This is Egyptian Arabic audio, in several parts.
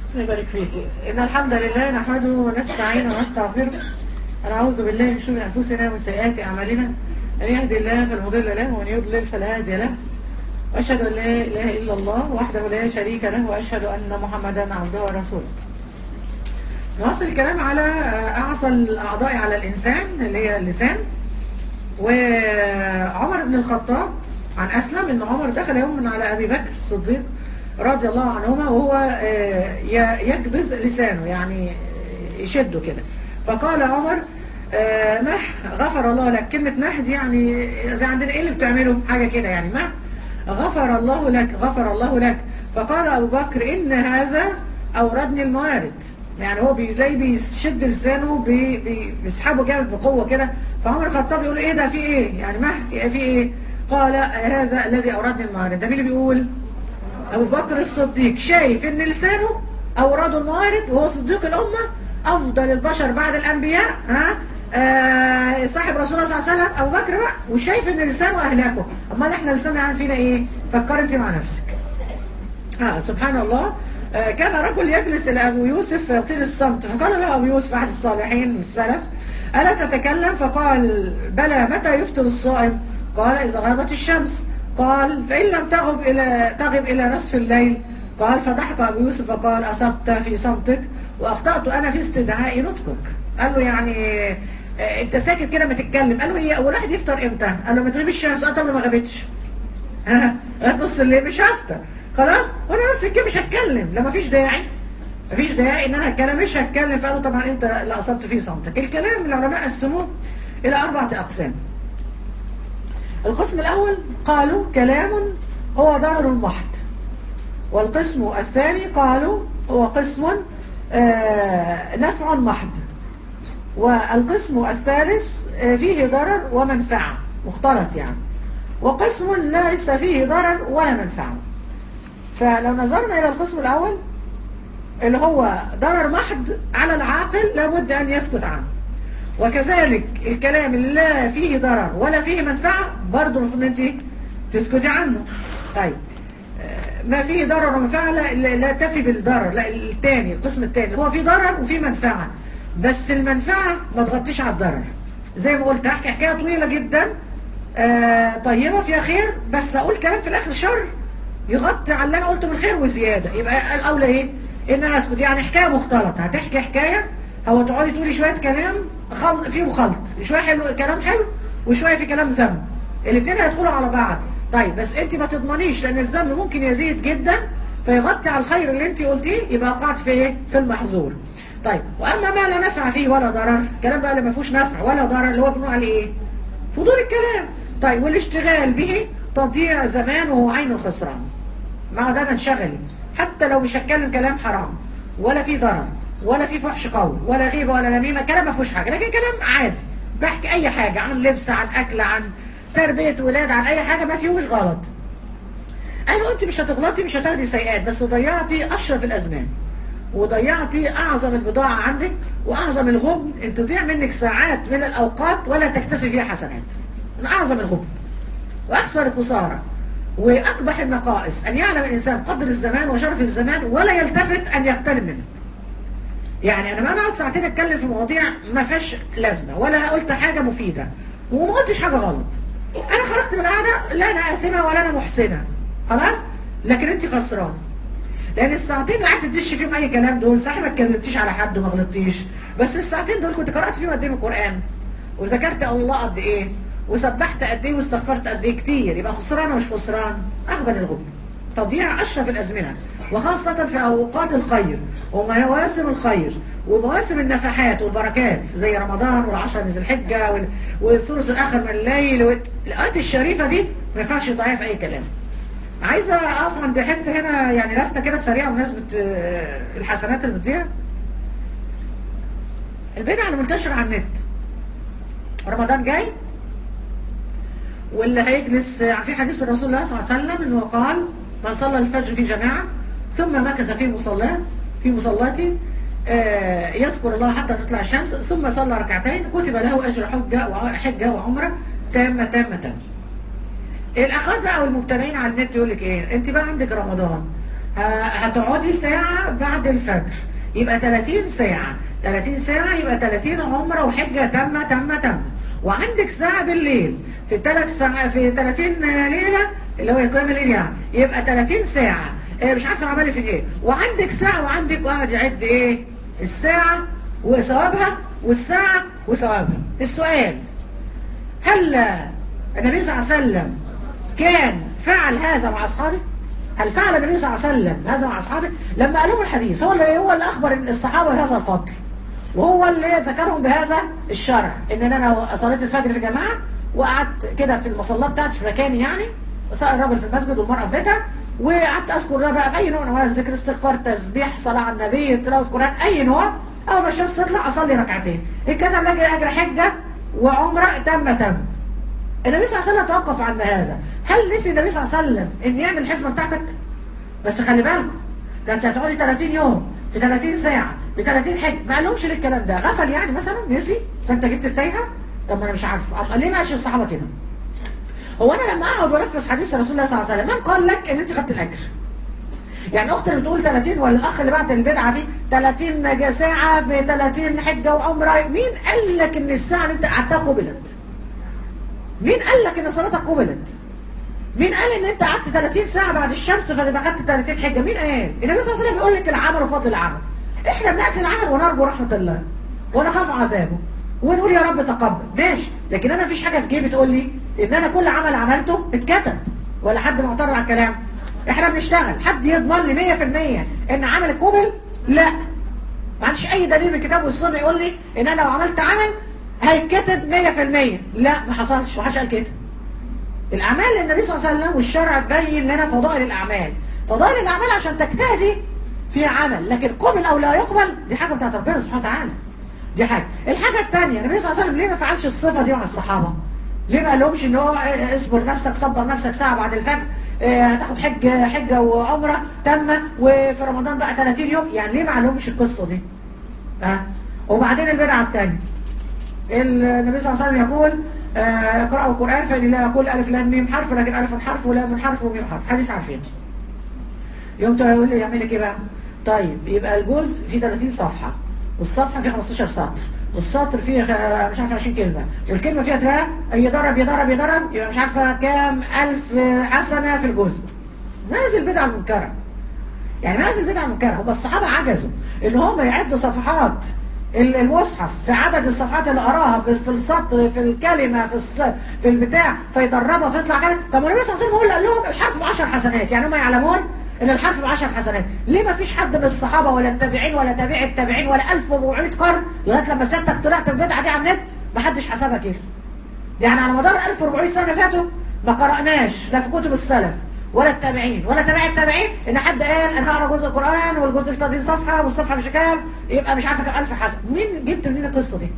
الله يبارك فيك إن الحمد لله نحمده ونستعينه ونستغفره ونعوذ بالله من شرور أنفسنا ومن سيئات أعمالنا من يهدي الله فلا مضل له ومن يضلل فلا هادي له وأشهد أن لا إله إلا الله وحده لا شريك له وأشهد أن محمدا عبده ورسوله نواصل الكلام على أعصى الأعضاء على الإنسان اللي هي اللسان وعمر بن الخطاب عن أسلم أن عمر دخل يوم على أبي بكر الصديق رضي الله عنهما وهو آه، ي- يكبذ لسانه يعني يشده كده فقال عمر آه، مه غفر الله لك كلمة مه دي يعني زي عندنا ايه اللي بتعمله حاجة كده يعني مه غفر الله لك غفر الله لك فقال أبو بكر إن هذا أوردني الموارد يعني هو بيلاقي بيشد لسانه بي بي بيسحبه جامد بقوة كده فعمر الخطاب يقول ايه ده في ايه يعني مه في ايه قال هذا الذي أوردني الموارد ده مين اللي بيقول أبو بكر الصديق شايف إن لسانه أورده الموارد وهو صديق الأمة أفضل البشر بعد الأنبياء ها آه صاحب رسول الله صلى الله عليه وسلم أبو بكر بقى وشايف إن لسانه أهلاكه أمال إحنا لساننا عامل فينا إيه فكر أنت مع نفسك آه سبحان الله آه كان رجل يجلس إلى أبو يوسف يطيل الصمت فقال له أبو يوسف أحد الصالحين من السلف ألا تتكلم فقال بلى متى يفطر الصائم قال إذا غابت الشمس قال فإن لم تغب إلى تغب إلى نصف الليل قال فضحك أبو يوسف فقال أصبت في صمتك وأخطأت أنا في استدعاء نطقك قال له يعني آه، أنت ساكت كده ما تتكلم قال له هي أول واحد يفطر إمتى؟ قال له ما تغيب الشمس قال طب ما غابتش ها نص الليل مش هفطر خلاص وانا نص الكلمه مش هتكلم لا مفيش داعي مفيش داعي ان انا اتكلم مش هتكلم فقالوا طبعا انت اللي اصبت فيه صمتك الكلام العلماء قسموه الى اربعه اقسام القسم الاول قالوا كلام هو ضرر محض والقسم الثاني قالوا هو قسم آه، نفع محض والقسم الثالث آه، فيه ضرر ومنفعه مختلط يعني وقسم ليس فيه ضرر ولا منفعه فلو نظرنا إلى القسم الأول اللي هو ضرر محض على العاقل لابد أن يسكت عنه وكذلك الكلام اللي لا فيه ضرر ولا فيه منفعة برضه المفروض أنت تسكتي عنه طيب آه، ما فيه ضرر ومنفعة لا, لا, لا تفي بالضرر لا الثاني القسم الثاني هو فيه ضرر وفيه منفعة بس المنفعة ما تغطيش على الضرر زي ما قلت هحكي حكاية طويلة جدا آه طيبة فيها خير بس أقول كلام في الآخر شر يغطي على اللي انا قلته من خير وزياده يبقى الاولى ايه ان انا اسكت يعني حكايه مختلطه هتحكي حكايه او تقعدي تقولي شويه كلام خلط فيه خلط شويه حلو كلام حلو وشويه في كلام ذم الاثنين هيدخلوا على بعض طيب بس انت ما تضمنيش لان الذم ممكن يزيد جدا فيغطي على الخير اللي انت قلتيه يبقى وقعت في ايه في المحظور طيب واما ما لا نفع فيه ولا ضرر كلام بقى اللي ما فيهوش نفع ولا ضرر اللي هو بنقول عليه ايه فضول الكلام طيب والاشتغال به تضييع زمان وهو عين الخسران مع ده بنشغل حتى لو مش هتكلم كلام حرام ولا في ضرر ولا في فحش قول ولا غيبه ولا نميمه كلام ما فيهوش حاجه لكن كلام عادي بحكي اي حاجه عن لبس عن اكل عن تربيه ولاد عن اي حاجه ما فيهوش غلط قالوا انت مش هتغلطي مش هتاخدي سيئات بس ضيعتي اشرف الازمان وضيعتي اعظم البضاعه عندك واعظم الغبن ان تضيع منك ساعات من الاوقات ولا تكتسب فيها حسنات من اعظم الغبن واخسر الخساره واقبح النقائص ان يعلم الانسان قدر الزمان وشرف الزمان ولا يلتفت ان يغتنم منه يعني انا ما انا اقعد ساعتين اتكلم في مواضيع ما فيهاش لازمه ولا قلت حاجه مفيده وما قلتش حاجه غلط انا خرجت من القعده لا انا قاسمه ولا انا محسنه خلاص لكن انت خسران لان الساعتين اللي قعدت تدش فيهم اي كلام دول صحيح ما اتكلمتيش على حد وما غلطتيش بس الساعتين دول كنت قرات فيهم قد ايه من القران وذكرت الله قد ايه وسبحت قد ايه واستغفرت قد ايه كتير يبقى خسران ولا مش خسران اغبن الغبن تضييع اشرف الازمنه وخاصه في اوقات الخير ومواسم الخير ومواسم النفحات والبركات زي رمضان والعشر من ذي الحجه وال- والثلث الاخر من الليل وال- الاوقات الشريفه دي ما ينفعش تضيعها في اي كلام عايزه اقف عند حته هنا يعني لفته كده سريعه بمناسبه آه، الحسنات اللي بتضيع البدع اللي منتشره على النت رمضان جاي واللي هيجلس عارفين حديث الرسول الله صلى الله عليه وسلم انه قال من صلى الفجر في جماعه ثم مكث في مصلاه في مصلاته آه، يذكر الله حتى تطلع الشمس ثم صلى ركعتين كتب له اجر حجه وحجه وعمره تامه تامه تامه الاخوات بقى والمبتدئين على النت يقول لك ايه انت بقى عندك رمضان هتقعدي ساعة بعد الفجر يبقى 30 ساعة 30 ساعة يبقى 30 عمرة وحجة تامة تامة تامة وعندك ساعة بالليل في ثلاث ساعة في 30 ليلة اللي هو يقيم الليل يعني يبقى 30 ساعة إيه مش عارفة عملي في ايه وعندك ساعة وعندك وقاعد يعد ايه الساعة وثوابها والساعة وثوابها السؤال هل النبي صلى الله عليه وسلم كان فعل هذا مع أصحابه هل فعل النبي صلى الله عليه وسلم هذا مع أصحابه لما قالوا الحديث هو اللي هو اللي أخبر الصحابة بهذا الفضل وهو اللي ذكرهم بهذا الشرع ان انا صليت الفجر في جماعة وقعدت كده في المصلى بتاعتي في مكاني يعني سواء الراجل في المسجد والمرأة في بيتها وقعدت اذكر ده بقى باي نوع من انواع الذكر استغفار تسبيح صلاة على النبي تلاوة قرآن اي نوع اول ما الشمس تطلع اصلي ركعتين الكتب لك اجر حجة وعمرة تم تم النبي صلى الله عليه وسلم توقف عن هذا هل نسي النبي صلى الله عليه وسلم ان يعمل الحسبة بتاعتك بس خلي بالكم ده انت هتقعدي 30 يوم في 30 ساعة ب 30 حج ما قالهمش ليه الكلام ده غفل يعني مثلا نسي فانت جبت التايهة طب ما انا مش عارف ليه ما قالش الصحابة كده هو انا لما اقعد وانفذ حديث رسول الله صلى الله عليه وسلم من قال لك ان انت خدت الاجر يعني اخت اللي بتقول 30 ولا الاخ اللي بعت البدعه دي 30 ساعه في 30 حجه وعمره مين قال لك ان الساعه اللي انت قعدتها قبلت مين قال لك ان صلاتك قبلت مين قال ان انت قعدت 30 ساعه بعد الشمس فيبقى خدت 30 حجه مين قال النبي صلى الله عليه وسلم بيقول لك العمل وفضل العمل احنا بناتي العمل ونرجو رحمه الله ونخاف عذابه ونقول يا رب تقبل ماشي لكن انا مفيش حاجه في جيبي تقول لي ان انا كل عمل عملته اتكتب ولا حد معترض على الكلام احنا بنشتغل حد يضمن لي 100% ان عمل قبل لا ما عنديش اي دليل من الكتاب والسنه يقول لي ان انا لو عملت عمل هيتكتب 100% لا ما حصلش ما حدش قال كده الاعمال اللي النبي صلى الله عليه وسلم والشرع بين لنا فضائل الاعمال فضائل الاعمال عشان تجتهدي في عمل لكن قبل او لا يقبل دي حاجه بتاعت ربنا سبحانه وتعالى دي حاجه الحاجه الثانيه النبي صلى الله عليه وسلم ليه ما فعلش الصفه دي مع الصحابه ليه ما قالهمش ان هو اصبر نفسك صبر نفسك ساعه بعد الفجر هتاخد حج حجه وعمره تامه وفي رمضان بقى 30 يوم يعني ليه ما قالهمش القصه دي ها أه؟ وبعدين البدعه الثانيه النبي صلى الله عليه وسلم يقول اقرأوا القرآن فإن لا يقول ألف لام ميم حرف لكن ألف حرف ولام حرف وميم حرف حديث عارفين يوم تقول لي يعمل لك ايه بقى طيب يبقى الجزء فيه 30 صفحة والصفحة فيه 15 سطر والسطر فيه مش عارفه 20 كلمة والكلمة فيها تلاقي يضرب يضرب يضرب يبقى مش عارفة كام ألف حسنة في الجزء ماذا البدعة المنكرة يعني ماذا البدعة المنكرة هم الصحابة عجزوا ان هم يعدوا صفحات المصحف في عدد الصفحات اللي قراها في السطر في الكلمة في الص... في البتاع فيدربها فيطلع كده طب النبي صلى الله عليه وسلم هو اللي قال لهم الحرف ب 10 حسنات يعني هم يعلمون ان الحرف ب 10 حسنات ليه ما فيش حد من الصحابة ولا التابعين ولا تابع التابعين ولا 1400 قرن لغايه لما سيادتك طلعت البدعه دي على النت ما حدش حسبها كده يعني على مدار 1400 سنه فاتوا ما قرأناش لا في كتب السلف ولا التابعين ولا تابع التابعين ان حد قال انا هقرا جزء القران والجزء في 30 صفحه والصفحه مش كام يبقى مش عارفه كام الف حسن مين جبت منين القصه دي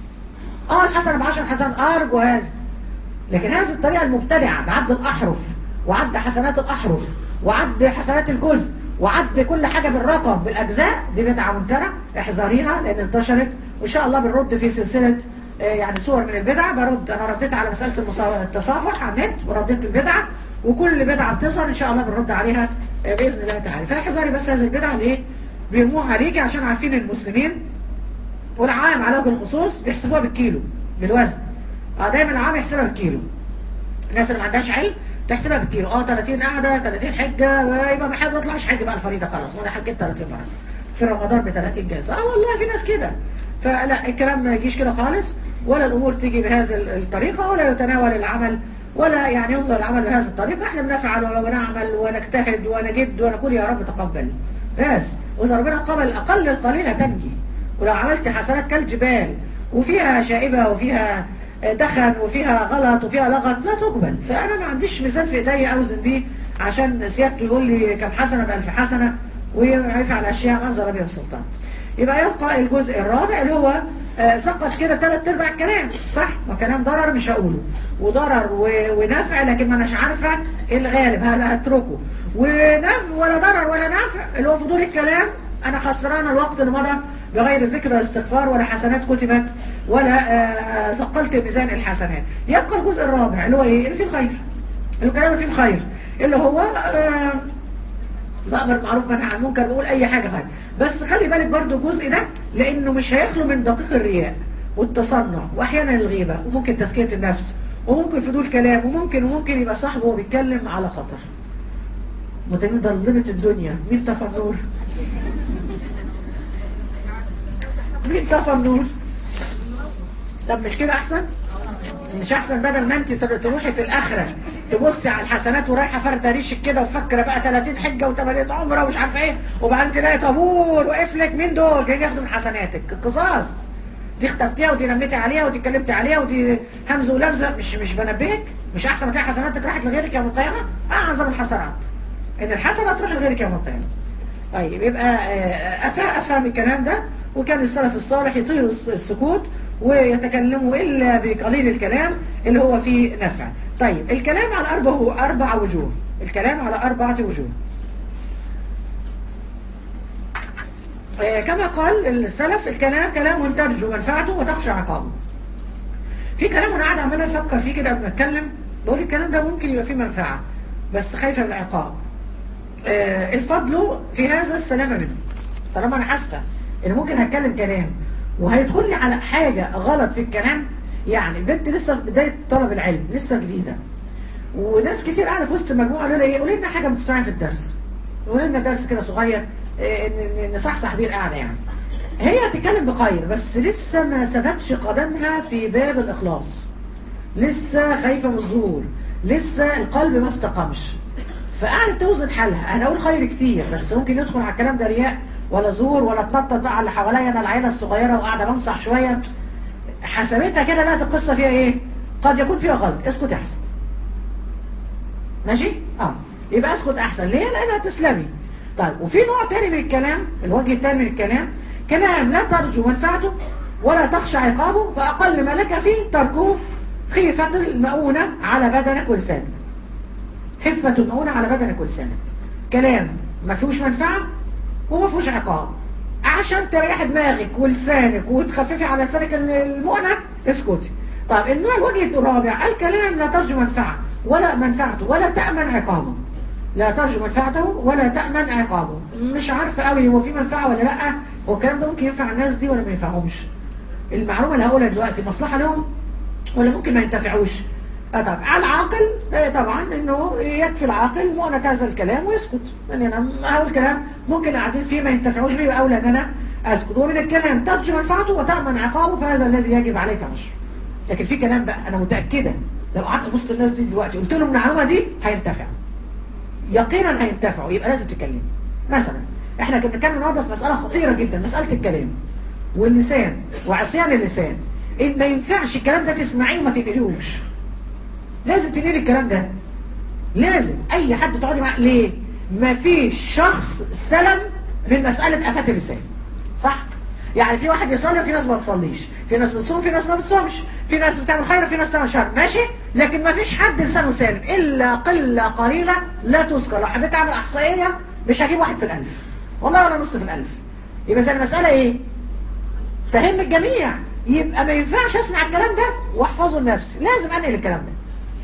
اه الحسنه ب 10 حسنات ارجو هذا لكن هذه الطريقه المبتدعه بعد الاحرف وعد حسنات الاحرف وعد حسنات الجزء وعد كل حاجه بالرقم بالاجزاء دي بدعه منكره احذريها لان انتشرت وان شاء الله بنرد في سلسله يعني صور من البدع برد انا رديت على مساله التصافح على النت ورديت البدعه وكل بدعة بتظهر ان شاء الله بنرد عليها باذن الله تعالى فاحذري بس هذه البدعة اللي ايه بيرموها عليكي عشان عارفين المسلمين والعام على وجه الخصوص بيحسبوها بالكيلو بالوزن اه دايما العام يحسبها بالكيلو الناس اللي ما عندهاش علم تحسبها بالكيلو اه 30 قاعده 30 حجه ويبقى ما حد ما يطلعش حج بقى الفريضه خلاص وانا حجيت 30 مره في رمضان ب 30 جايزه اه والله في ناس كده فلا الكلام ما يجيش كده خالص ولا الامور تيجي بهذه الطريقه ولا يتناول العمل ولا يعني ينظر العمل بهذه الطريقة احنا بنفعل ونعمل ونجتهد ونجد ونقول يا رب تقبل بس وإذا ربنا قبل أقل القليل هتنجي ولو عملت حسنات كالجبال وفيها شائبة وفيها دخن وفيها غلط وفيها لغط لا تقبل فأنا ما عنديش ميزان في إيدي أوزن بيه عشان سيادته يقول لي كم حسنة بألف حسنة ويفعل أشياء أنزل بها السلطان يبقى يبقى الجزء الرابع اللي هو آه سقط كده ثلاث ارباع الكلام صح وكلام ضرر مش هقوله وضرر ونفع لكن ما اناش عارفه ايه الغالب هل هتركه ونفع ولا ضرر ولا نفع اللي هو فضول الكلام انا خسران الوقت اللي مضى بغير ذكر واستغفار ولا حسنات كتبت ولا آه ثقلت ميزان الحسنات يبقى الجزء الرابع اللي هو ايه اللي فيه الخير الكلام اللي فيه الخير اللي هو آه بأمر معروف منع عن المنكر بقول اي حاجه خير بس خلي بالك برضو الجزء ده لانه مش هيخلو من دقيق الرياء والتصنع واحيانا الغيبه وممكن تزكيه النفس وممكن فضول كلام وممكن وممكن يبقى صاحبه وهو بيتكلم على خطر متمين ضلمت الدنيا مين طفى النور مين طفى النور طب مش كده احسن مش احسن بدل ما انت تروحي في الاخره تبصي على الحسنات ورايحه فرده ريشك كده وفاكره بقى 30 حجه و8 عمره ومش عارفه ايه وبعدين تلاقي طابور وقف لك مين دول جايين ياخدوا من حسناتك القصاص دي اخترتيها ودي نميتي عليها ودي اتكلمتي عليها ودي همزه ولمزه مش مش بنبهك مش احسن ما تلاقي حسناتك راحت لغيرك يوم القيامه اعظم الحسنات ان الحسنه تروح لغيرك يوم القيامه طيب يبقى أفا أفهم الكلام ده وكان السلف الصالح يطيلوا السكوت ويتكلموا إلا بقليل الكلام اللي هو فيه نفع طيب الكلام على أربع, أربع وجوه الكلام على أربعة وجوه كما قال السلف الكلام كلام ترجو منفعته وتخشى عقابه في كلام انا قاعد عمال افكر فيه كده قبل ما اتكلم بقول الكلام ده ممكن يبقى فيه منفعه بس خايفه من العقاب آه الفضل في هذا السلامه منه طالما انا حاسه ان ممكن هتكلم كلام وهيدخل لي على حاجه غلط في الكلام يعني بنت لسه في بدايه طلب العلم لسه جديده وناس كتير قاعده في وسط المجموعه قالوا لي ايه قولي لنا حاجه بتسمعي في الدرس قولي لنا درس كده صغير نصحصح بيه القعده يعني هي هتتكلم بخير بس لسه ما ثبتش قدمها في باب الاخلاص لسه خايفه من الظهور لسه القلب ما استقامش فقعدت توزن حالها انا اقول خير كتير بس ممكن يدخل على الكلام ده رياء ولا زور ولا تنطط بقى على اللي حواليا انا العيله الصغيره وقاعده بنصح شويه حسبتها كده لقت القصه فيها ايه قد يكون فيها غلط اسكت احسن ماشي اه يبقى اسكت احسن ليه لانها تسلمي طيب وفي نوع تاني من الكلام الوجه التاني من الكلام كلام لا ترجو منفعته ولا تخشى عقابه فاقل ما لك فيه تركه خيفه المؤونه على بدنك ولسانك خفة المؤونة على بدنك ولسانك كلام ما فيهوش منفعة وما فيهوش عقاب عشان تريح دماغك ولسانك وتخففي على لسانك المؤنة اسكتي طيب النوع الوجه الرابع الكلام لا ترجو منفعة ولا منفعته ولا تأمن عقابه لا ترجو منفعته ولا تأمن عقابه مش عارفة قوي هو في منفعة ولا لا هو الكلام ده ممكن ينفع الناس دي ولا ما ينفعهمش المعلومة اللي هقولها دلوقتي مصلحة لهم ولا ممكن ما ينتفعوش طبعا على العاقل طبعا انه يكفي العاقل مؤنة هذا الكلام ويسكت يعني انا هقول كلام ممكن قاعدين فيه ما ينتفعوش بيه اولى ان انا اسكت ومن الكلام ترجو منفعته وتامن عقابه فهذا الذي يجب عليك نشره لكن في كلام بقى انا متاكده لو قعدت في وسط الناس دي دلوقتي قلت لهم المعلومه دي هينتفعوا يقينا هينتفعوا يبقى لازم تتكلم مثلا احنا كنا بنتكلم النهارده في مساله خطيره جدا مساله الكلام واللسان وعصيان اللسان ان ما ينفعش الكلام ده تسمعيه وما تنقليهوش لازم تنقلي الكلام ده لازم اي حد تقعدي معاه ليه ما فيش شخص سلم من مساله افات اللسان صح يعني في واحد يصلي وفي ناس ما بتصليش في ناس بتصوم في ناس ما بتصومش في ناس بتعمل خير وفي ناس بتعمل شر ماشي لكن ما فيش حد لسانه سالم الا قله قليله لا تذكر لو حبيت اعمل احصائيه مش هجيب واحد في الالف والله ولا نص في الالف يبقى زي المساله ايه تهم الجميع يبقى ما ينفعش اسمع الكلام ده واحفظه لنفسي لازم انقل الكلام ده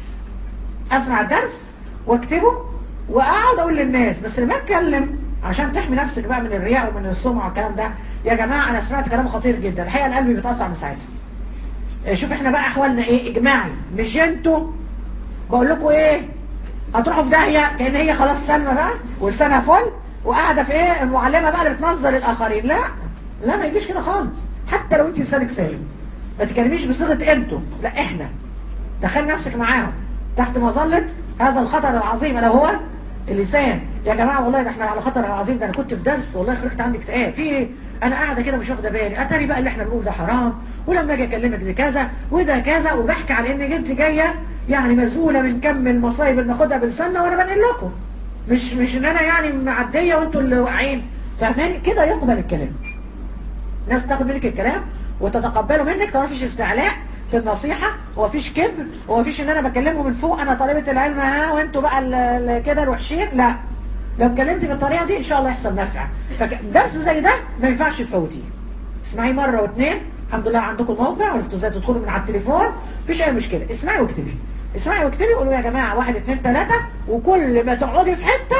اسمع الدرس واكتبه واقعد اقول للناس بس لما اتكلم عشان تحمي نفسك بقى من الرياء ومن السمعه والكلام ده يا جماعه انا سمعت كلام خطير جدا الحقيقه القلب بيتقطع من ساعتها شوف احنا بقى احوالنا ايه اجماعي مش انتوا بقول لكم ايه هتروحوا في داهيه كان هي خلاص سلمى بقى ولسانها فل وقاعده في ايه المعلمه بقى اللي بتنظر الاخرين لا لا ما يجيش كده خالص حتى لو انت لسانك سالم ما تكلميش بصيغه انتوا لا احنا دخل نفسك معاهم تحت مظلة هذا الخطر العظيم لو هو اللسان يا جماعة والله ده احنا على خطر عظيم ده انا كنت في درس والله خرجت عندي اكتئاب في ايه انا قاعدة كده مش واخدة بالي اتاري بقى اللي احنا بنقول ده حرام ولما اجي اكلمك لكذا وده كذا وبحكي على ان انت جاية يعني مسؤولة من كم المصايب اللي ناخدها بلساننا وانا بنقل لكم مش مش ان انا يعني معدية وانتوا اللي واقعين فاهمين كده يقبل الكلام ناس تاخد منك الكلام وتتقبله منك ما فيش استعلاء في النصيحة ومفيش كبر ومفيش ان انا بكلمه من فوق انا طالبة العلم ها وانتوا بقى كده الوحشين لا لو اتكلمت بالطريقة دي ان شاء الله يحصل نفع فدرس زي ده ما ينفعش تفوتيه اسمعي مرة واثنين الحمد لله عندكم موقع عرفتوا ازاي تدخلوا من على التليفون مفيش اي مشكلة اسمعي واكتبي اسمعي واكتبي قولوا يا جماعة واحد اثنين ثلاثة وكل ما تقعدي في حتة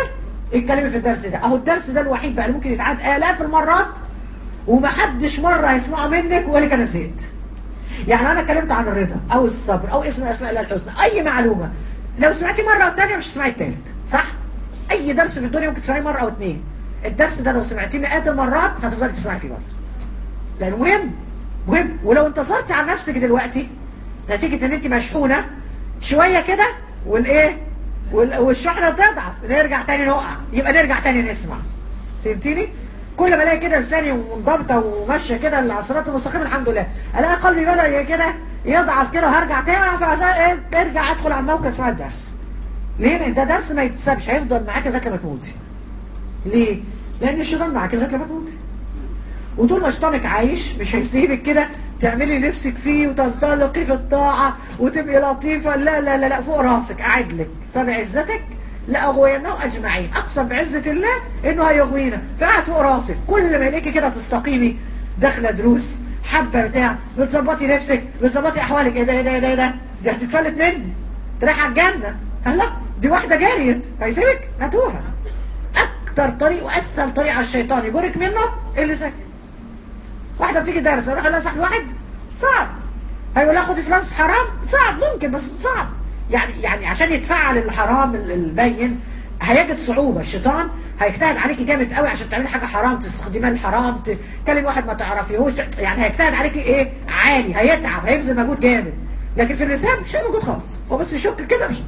اتكلمي في الدرس ده اهو الدرس ده الوحيد بقى اللي ممكن يتعاد الاف المرات ومحدش مره هيسمعه منك ويقول لك انا زهقت يعني انا اتكلمت عن الرضا او الصبر او اسم اسماء الله الحسنى اي معلومه لو سمعتي مره والتانيه مش هتسمعي التالت صح اي درس في الدنيا ممكن تسمعيه مره او اتنين الدرس ده لو سمعتيه مئات المرات هتفضلي تسمعي فيه برضه لانه مهم مهم ولو انتصرتي على نفسك دلوقتي نتيجه ان انت مشحونه شويه كده والايه وال- والشحنه تضعف نرجع تاني نقع يبقى نرجع تاني نسمع فهمتيني كل ما الاقي كده لساني منضبطه وماشيه كده على الصراط المستقيم الحمد لله الاقي قلبي بدا كده يضعف كده وهرجع تاني فارجع ادخل على الموقع اسمع الدرس ليه؟ لان ده درس ما يتسابش هيفضل معاك لغايه لما تموتي ليه؟ لان الشيطان معاك لغايه لما تموتي وطول ما شيطانك عايش مش هيسيبك كده تعملي نفسك فيه وتنطلقي في الطاعة وتبقي لطيفة لا لا لا لا فوق راسك قاعد لك فبعزتك لأغوينهم أجمعين أقسم بعزة الله إنه هيغوينا فقعد فوق راسك كل ما يلاقيكي كده تستقيمي داخلة دروس حبة بتاع بتظبطي نفسك بتظبطي أحوالك إيه ده إيه ده إيه ده إيه ده دي هتتفلت مني تروح على الجنة هلا دي واحدة جاريت هيسيبك هاتوها أكتر طريق وأسهل طريق على الشيطان يجرك منه اللي ساكت واحدة بتيجي درس اروح اقول لها صاحب واحد صعب هيقول لها خدي فلوس حرام صعب ممكن بس صعب يعني يعني عشان يتفعل الحرام ال- البين هيجد صعوبة الشيطان هيجتهد عليكي جامد قوي عشان تعملي حاجة حرام تستخدميها الحرام تكلم واحد ما تعرفيهوش يعني هيجتهد عليكي ايه عالي هيتعب هيبذل مجهود جامد لكن في اللسان مش هيعمل مجهود خالص هو بس يشك كده مش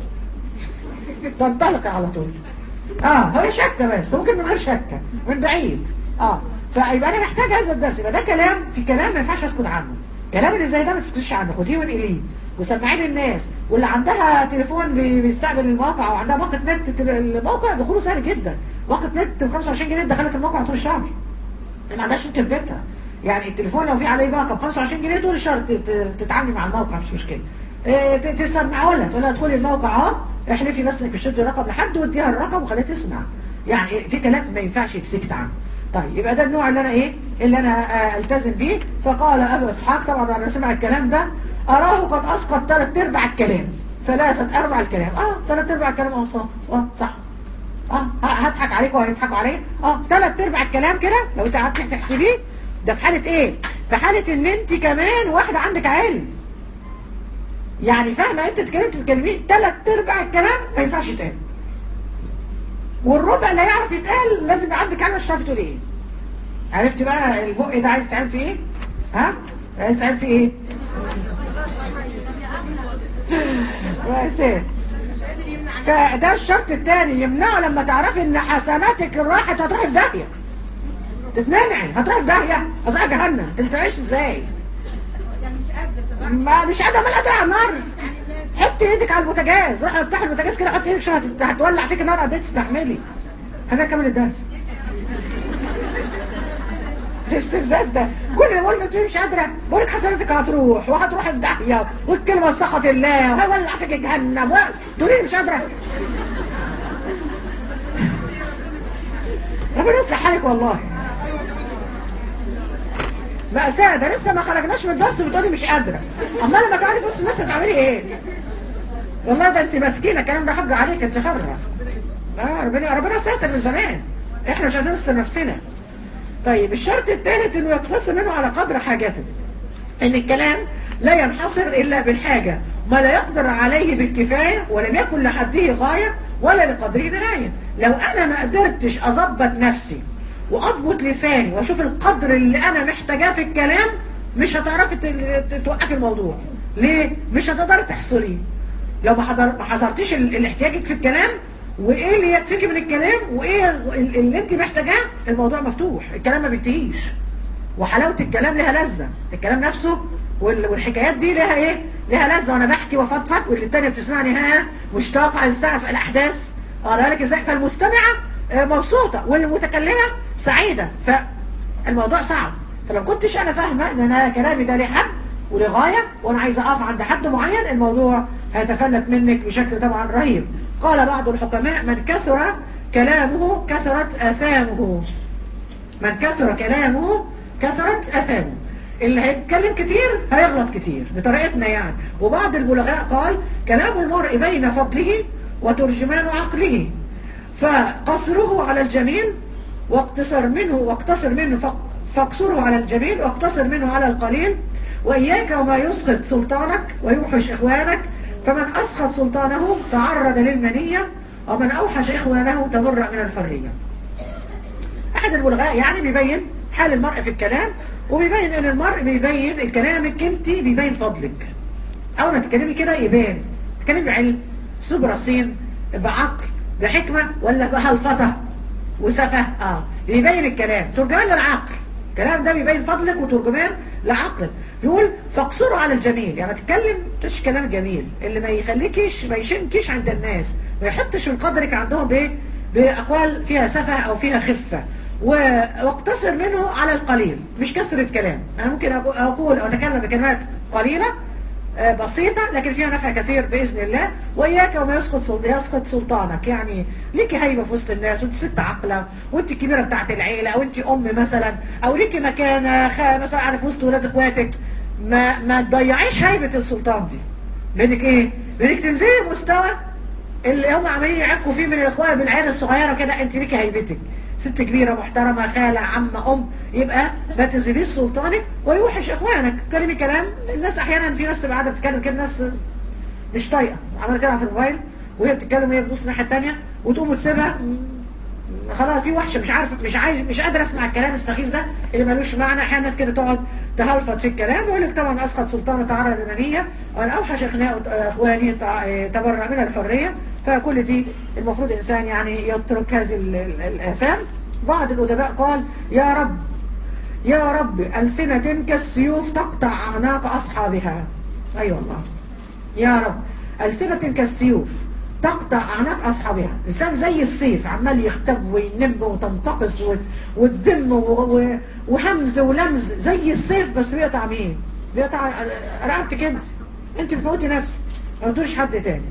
تنطلق على طول اه هي شكه بس ممكن من غير شكه من بعيد اه فيبقى انا محتاج هذا الدرس يبقى ده كلام في كلام ما ينفعش اسكت عنه كلام اللي زي ده ما تسكتش عنه خديه وانقليه وسمعيه للناس واللي عندها تليفون بي- بيستقبل الموقع او عندها باقه نت تل- الموقع دخوله سهل جدا باقه نت ب 25 جنيه دخلت الموقع طول الشهر اللي ما عندهاش نت في بيتها يعني التليفون لو في عليه باقه ب 25 جنيه طول الشهر ت- ت- تتعاملي مع الموقع مش مشكله إيه، ت- تسمعه لها تقول لها ادخلي الموقع اهو احلفي بس انك مش تدي رقم لحد واديها الرقم وخليها تسمع يعني في كلام ما ينفعش يتسكت عنه طيب يبقى ده النوع اللي انا ايه اللي انا آه، التزم بيه فقال ابو اسحاق طبعا بعد ما سمع الكلام ده اراه قد اسقط ثلاث ارباع الكلام ثلاثه ارباع الكلام اه ثلاث ارباع الكلام اه صح اه صح اه ه- هضحك عليكم وهيضحكوا عليا اه ثلاث ارباع الكلام كده لو انت قعدت تحسبيه ده في حاله ايه في حاله ان انت كمان واحده عندك علم يعني فاهمه انت تتكلمي تتكلميه ثلاث ارباع الكلام ما ينفعش يتقال والربع اللي هيعرف يتقال لازم يبقى عندك علم مش هتعرفي تقول ايه عرفت بقى البق ده عايز تعمل فيه ايه ها عايز تعمل فيه ايه بس ايه فده الشرط الثاني يمنعه لما تعرفي ان حسناتك راحت هتروحي في داهيه تتمنعي هتروحي في داهيه هتروحي جهنم انت تعيش ازاي ما مش قادره ما قادره على النار حطي ايدك على البوتاجاز روحي افتحي البوتاجاز كده حطي ايدك عشان هت- هتولع فيك النار قد ايه تستحملي انا كمل الدرس الاستفزاز ده كل اللي بقول لك مش قادره بقول لك حسناتك هتروح وهتروحي في داهيه والكلمه سخط الله وهيولع فيك جهنم و... تقولي لي مش قادره ربنا يصلح حالك والله مأساة ده لسه ما خرجناش من الدرس وبتقولي مش قادرة أما لما تقعدي في وسط الناس هتعملي إيه؟ والله ده أنت مسكينة الكلام ده حق عليك أنت حرة آه ربنا ربنا ساتر من زمان إحنا مش عايزين نستر نفسنا طيب الشرط الثالث إنه يقتصر منه على قدر حاجته إن الكلام لا ينحصر إلا بالحاجة ما لا يقدر عليه بالكفاية ولم يكن لحده غاية ولا لقدره نهاية لو أنا ما قدرتش أظبط نفسي واضبط لساني واشوف القدر اللي انا محتاجاه في الكلام مش هتعرفي ت- ت- توقفي الموضوع ليه مش هتقدري تحصريه لو ما حضر ما حصرتيش ال- اللي احتياجك في الكلام وايه اللي يكفيكي من الكلام وايه ال- اللي انت محتاجاه الموضوع مفتوح الكلام ما بينتهيش وحلاوه الكلام لها لذه الكلام نفسه وال- والحكايات دي لها ايه لها لذه وانا بحكي وفضفض واللي التانيه بتسمعني ها مشتاقه عايز تعرف الاحداث اقرا لك ازاي فالمستمعه آه، مبسوطه والمتكلمه سعيده فالموضوع صعب فلو كنتش انا فاهمه ان انا كلامي ده ليه حد ولغايه وانا عايزه اقف عند حد معين الموضوع هيتفلت منك بشكل طبعا رهيب قال بعض الحكماء من كثر كلامه كثرت اثامه من كثر كلامه كثرت اثامه اللي هيتكلم كتير هيغلط كتير بطريقتنا يعني وبعض البلغاء قال كلام المرء بين فضله وترجمان عقله فقصره على الجميل واقتصر منه واقتصر منه فق- فاقصره على الجميل واقتصر منه على القليل وإياك وما يسخط سلطانك ويوحش إخوانك فمن أسخط سلطانه تعرض للمنية ومن أوحش إخوانه تبرأ من الحرية أحد البلغاء يعني بيبين حال المرء في الكلام وبيبين ان المرء بيبين كلامك انت بيبين فضلك اول ما تتكلمي كده يبان تتكلمي بعلم اسلوب رصين بعقل بحكمه ولا بهلفطه وسفه اه بيبين الكلام ترجمان للعقل الكلام ده بيبين فضلك وترجمان لعقلك بيقول فاقصره على الجميل يعني تتكلم تش كلام جميل اللي ما يخليكيش ما يشنكيش عند الناس ما يحطش من قدرك عندهم بايه باقوال فيها سفه او فيها خفه و- واقتصر منه على القليل مش كثرة كلام أنا ممكن أقو- أقول أو أتكلم بكلمات قليلة آه، بسيطة لكن فيها نفع كثير بإذن الله وإياك وما يسقط سل- يسقط سلطانك يعني ليكي هيبة في وسط الناس وأنت ست عاقلة وأنت الكبيرة بتاعت العيلة أو أنت أم مثلا أو ليكي مكانة خ- مثلا قاعدة في وسط ولاد إخواتك ما ما تضيعيش هيبة السلطان دي لأنك إيه؟ لأنك تنزلي مستوى اللي هم عمالين يعكوا فيه من الاخوان بالعيال الصغيره كده انت ليكي هيبتك ست كبيره محترمه خاله عمه ام يبقى ما تسيبيش سلطانك ويوحش اخوانك كلمي كلام الناس احيانا في ناس تبقى قاعده بتتكلم كده ناس مش طايقه عماله كده في الموبايل وهي بتتكلم وهي بتبص الناحيه الثانيه وتقوم وتسيبها خلاص في وحشه مش عارف مش عايز مش قادر اسمع الكلام السخيف ده اللي ملوش معنى احيانا الناس كده تقعد تهلفط في الكلام يقول لك طبعا اسخط سلطانه تعرض للمنيه وان اوحش اخناء اخواني تع- تبرأ من الحريه فكل دي المفروض الانسان يعني يترك هذه ال- ال- الاثام بعض الادباء قال يا رب يا رب ألسنة كالسيوف تقطع أعناق أصحابها أي أيوة والله يا رب ألسنة كالسيوف تقطع أعناق أصحابها لسان زي السيف عمال يختب وينب وتنتقص و- وتذم و- و- وهمز ولمز زي السيف بس بيقطع مين؟ بيقطع رقبتك أنت أنت بتموتي نفسك ما بتقولش حد تاني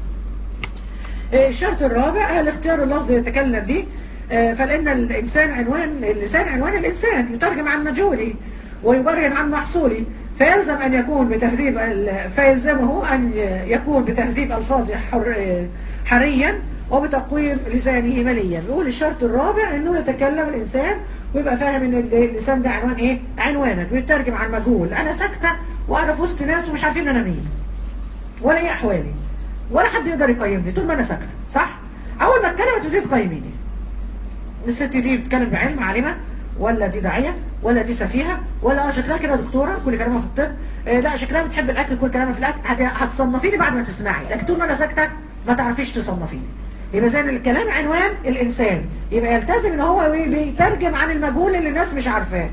آه، الشرط الرابع الاختيار اللفظ يتكلم به آه، فلأن الإنسان عنوان اللسان عنوان الإنسان يترجم عن مجهوله ويبرهن عن محصوله فيلزم أن يكون بتهذيب ال- فيلزمه أن يكون بتهذيب ألفاظه حر حريا وبتقويم لسانه مليا بيقول الشرط الرابع أنه يتكلم الإنسان ويبقى فاهم أن اللسان ده عنوان إيه؟ عنوانك بيترجم عن مجهول أنا ساكتة وأنا في وسط ناس ومش عارفين أنا مين ولا ايه احوالي ولا حد يقدر يقيمني طول ما انا ساكته صح اول ما اتكلم تبتدي تقيميني الست دي بتتكلم بعلم عالمه ولا دي داعيه ولا دي سفيهه ولا اه شكلها كده دكتوره كل كلامها في الطب آه لا شكلها بتحب الاكل كل كلامها في الاكل هت- هتصنفيني بعد ما تسمعي لكن طول ما انا ساكته ما تعرفيش تصنفيني يبقى زي ما الكلام عنوان الانسان يبقى يلتزم ان هو بيترجم عن المجهول اللي الناس مش عارفاه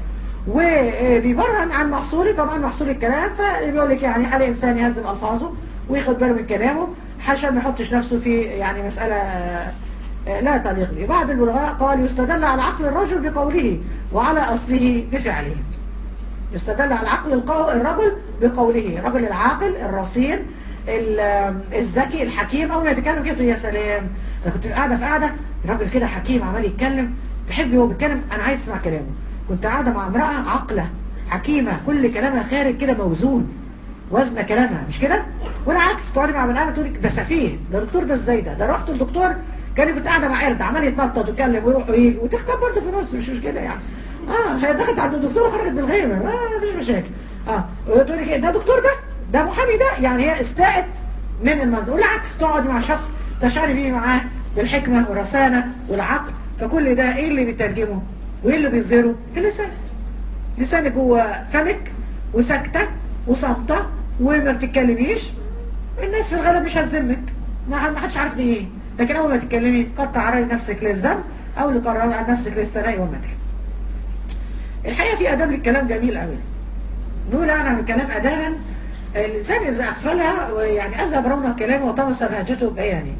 وبيبرهن عن محصولي طبعا محصول الكلام فبيقول لك يعني على الانسان يهذب الفاظه وياخد باله من كلامه عشان ما يحطش نفسه في يعني مساله آه، آه، لا تليق به بعض البلغاء قال يستدل على عقل الرجل بقوله وعلى اصله بفعله يستدل على عقل القو... الرجل بقوله الرجل العاقل الرصين ال- الذكي الحكيم اول ما يتكلم كده تقول يا سلام انا كنت قاعده في قاعده راجل كده حكيم عمال يتكلم تحبي هو بيتكلم انا عايز اسمع كلامه كنت قاعده مع امراه عاقله حكيمه كل كلامها خارج كده موزون وزن كلامها مش كده والعكس تقعدي مع بني ادم تقولي ده سفيه ده دكتور ده ازاي ده ده رحت الدكتور كان كنت قاعده مع قرد عمال يتنطط ويتكلم ويروح ويجي وتختار برضه في النص مش مشكله يعني اه هي دخلت عند الدكتور وخرجت بالغيبه ما فيش مشاكل اه وتقول لك ده دكتور ده ده محامي ده يعني هي استاءت من المنظر والعكس تقعدي مع شخص تشعري فيه معاه بالحكمه والرسانه والعقل فكل ده ايه اللي بيترجمه وايه اللي بيظهره اللسان لسانك جوه فمك وساكته وصامته وما بتتكلميش الناس في الغالب مش هتذمك ما ما حدش عارف دي ايه لكن اول ما تتكلمي قد تعرضي نفسك للذم او لقرار عن نفسك للثناء والمدح الحقيقه في اداب للكلام جميل قوي نقول انا من الكلام ادابا الانسان اذا اغفلها ويعني اذهب رونق كلامه وطمس بهجته بياني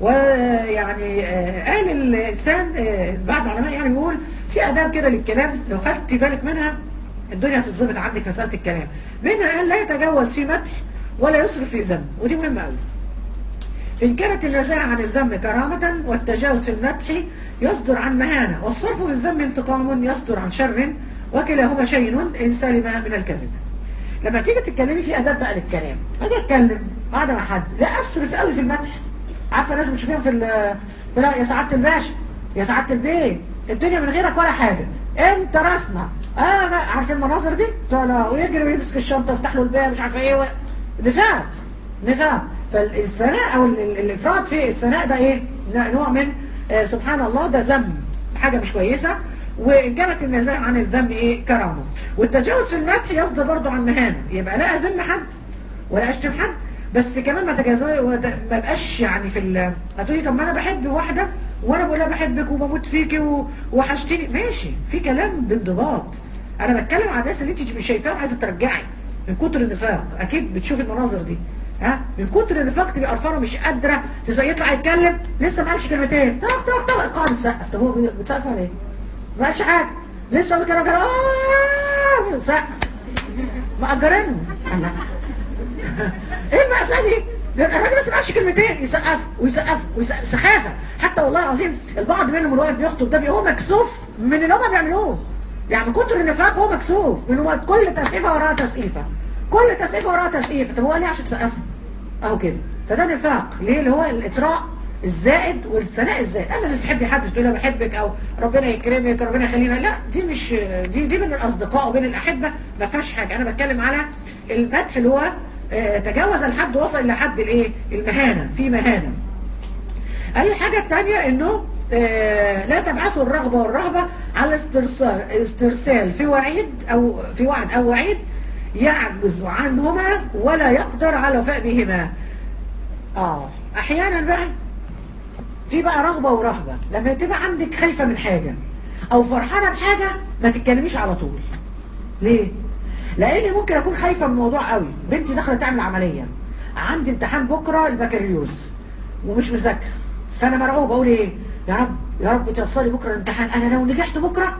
ويعني آه، قال الانسان آه، بعض العلماء يعني بيقول في اداب كده للكلام لو خدت بالك منها الدنيا هتتظبط عندك في مساله الكلام منها قال لا يتجاوز في مدح ولا يسرف في ذم ودي مهمه قوي فإن كانت النزاهة عن الذم كرامة والتجاوز في المدح يصدر عن مهانة والصرف في الذم انتقام يصدر عن شر وكلاهما شيء إن سلم من الكذب لما تيجي تتكلمي في أداب بقى للكلام أجي أتكلم قاعدة مع حد لا أصرف قوي في المدح عارفة ناس بتشوفيهم في ال- لا يا سعاده الباشا يا سعاده البيه الدنيا من غيرك ولا حاجه انت راسنا اه عارفين المناظر دي لا ويجري ويمسك الشنطه يفتح له الباب مش عارفه ايه و... نفاق نفاق فالثناء او ال- ال- الافراط في الثناء ده ايه نوع من آه سبحان الله ده ذم حاجه مش كويسه وان كانت النزاهه عن الذم ايه كرامه والتجاوز في المدح يصدر برضه عن مهانه يبقى لا اذم حد ولا اشتم حد بس كمان ما تجاوز ما بقاش يعني في ال- هتقولي طب ما انا بحب واحده وانا بقول لها بحبك وبموت فيكي و- وحشتيني ماشي في كلام بانضباط انا بتكلم عن الناس اللي انت مش شايفاها وعايزه ترجعي من كتر النفاق اكيد بتشوفي المناظر دي ها من كتر النفاق تبقى قرفانه مش قادره تز- يطلع يتكلم لسه ما قالش كلمتين طخ طخ طخ قاعد يسقف طب هو بتسقف على ايه؟ ما قالش حاجه لسه بيتكلم كده اه سقف مأجرينه الله ايه المأساة دي؟ الراجل لسه ما قالش كلمتين يسقف ويسقف ويسقف سخافه حتى والله العظيم البعض منهم اللي واقف يخطب ده بيبقى هو مكسوف من اللي هم بيعملوه يعني من كتر النفاق هو مكسوف من هو كل تسقيفه وراها تسقيفه كل تسقيفه وراها تسقيفه طب هو ليه عشان تسقفه؟ اهو كده فده نفاق ليه اللي هو الاطراء الزائد والثناء الزائد اما اللي تحبي حد تقول له بحبك او ربنا يكرمك ربنا يخلينا لا دي مش دي دي بين الاصدقاء وبين الاحبه ما فيهاش حاجه انا بتكلم على المدح اللي هو آه، تجاوز الحد وصل لحد الايه المهانه في مهانه الحاجة الثانية انه آه، لا تبعثوا الرغبة والرهبة على استرسال استرسال في وعيد او في وعد او وعيد يعجز عنهما ولا يقدر على وفاء بهما اه احيانا بقى في بقى رغبة ورهبة لما تبقى عندك خايفة من حاجة او فرحانة بحاجة ما تتكلميش على طول ليه؟ لاني ممكن اكون خايفة من الموضوع قوي بنتي داخلة تعمل عملية عندي امتحان بكرة البكالوريوس ومش مذاكره فانا مرعوب اقول ايه يا رب يا رب توصلي بكره الامتحان انا لو نجحت بكره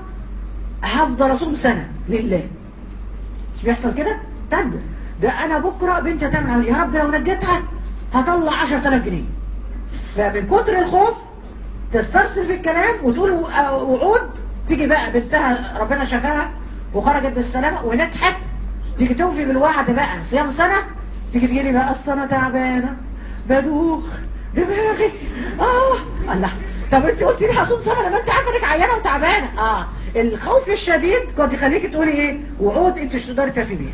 هفضل اصوم سنه لله مش بيحصل كده تدبر ده انا بكره بنتي هتعمل عمليه يا رب لو نجيتها هطلع 10000 جنيه فمن كتر الخوف تسترسل في الكلام وتقول و- آه وعود تيجي بقى بنتها ربنا شفاها وخرجت بالسلامه ونجحت تيجي توفي بالوعد بقى صيام سنه تيجي تجيلي بقى اصل انا تعبانه بدوخ دماغي اه الله طب انت قلتي لي هصوم سنه لما انت عارفه انك عيانه وتعبانه اه الخوف الشديد قد يخليكي تقولي ايه وعود انت مش تقدري توفي بيها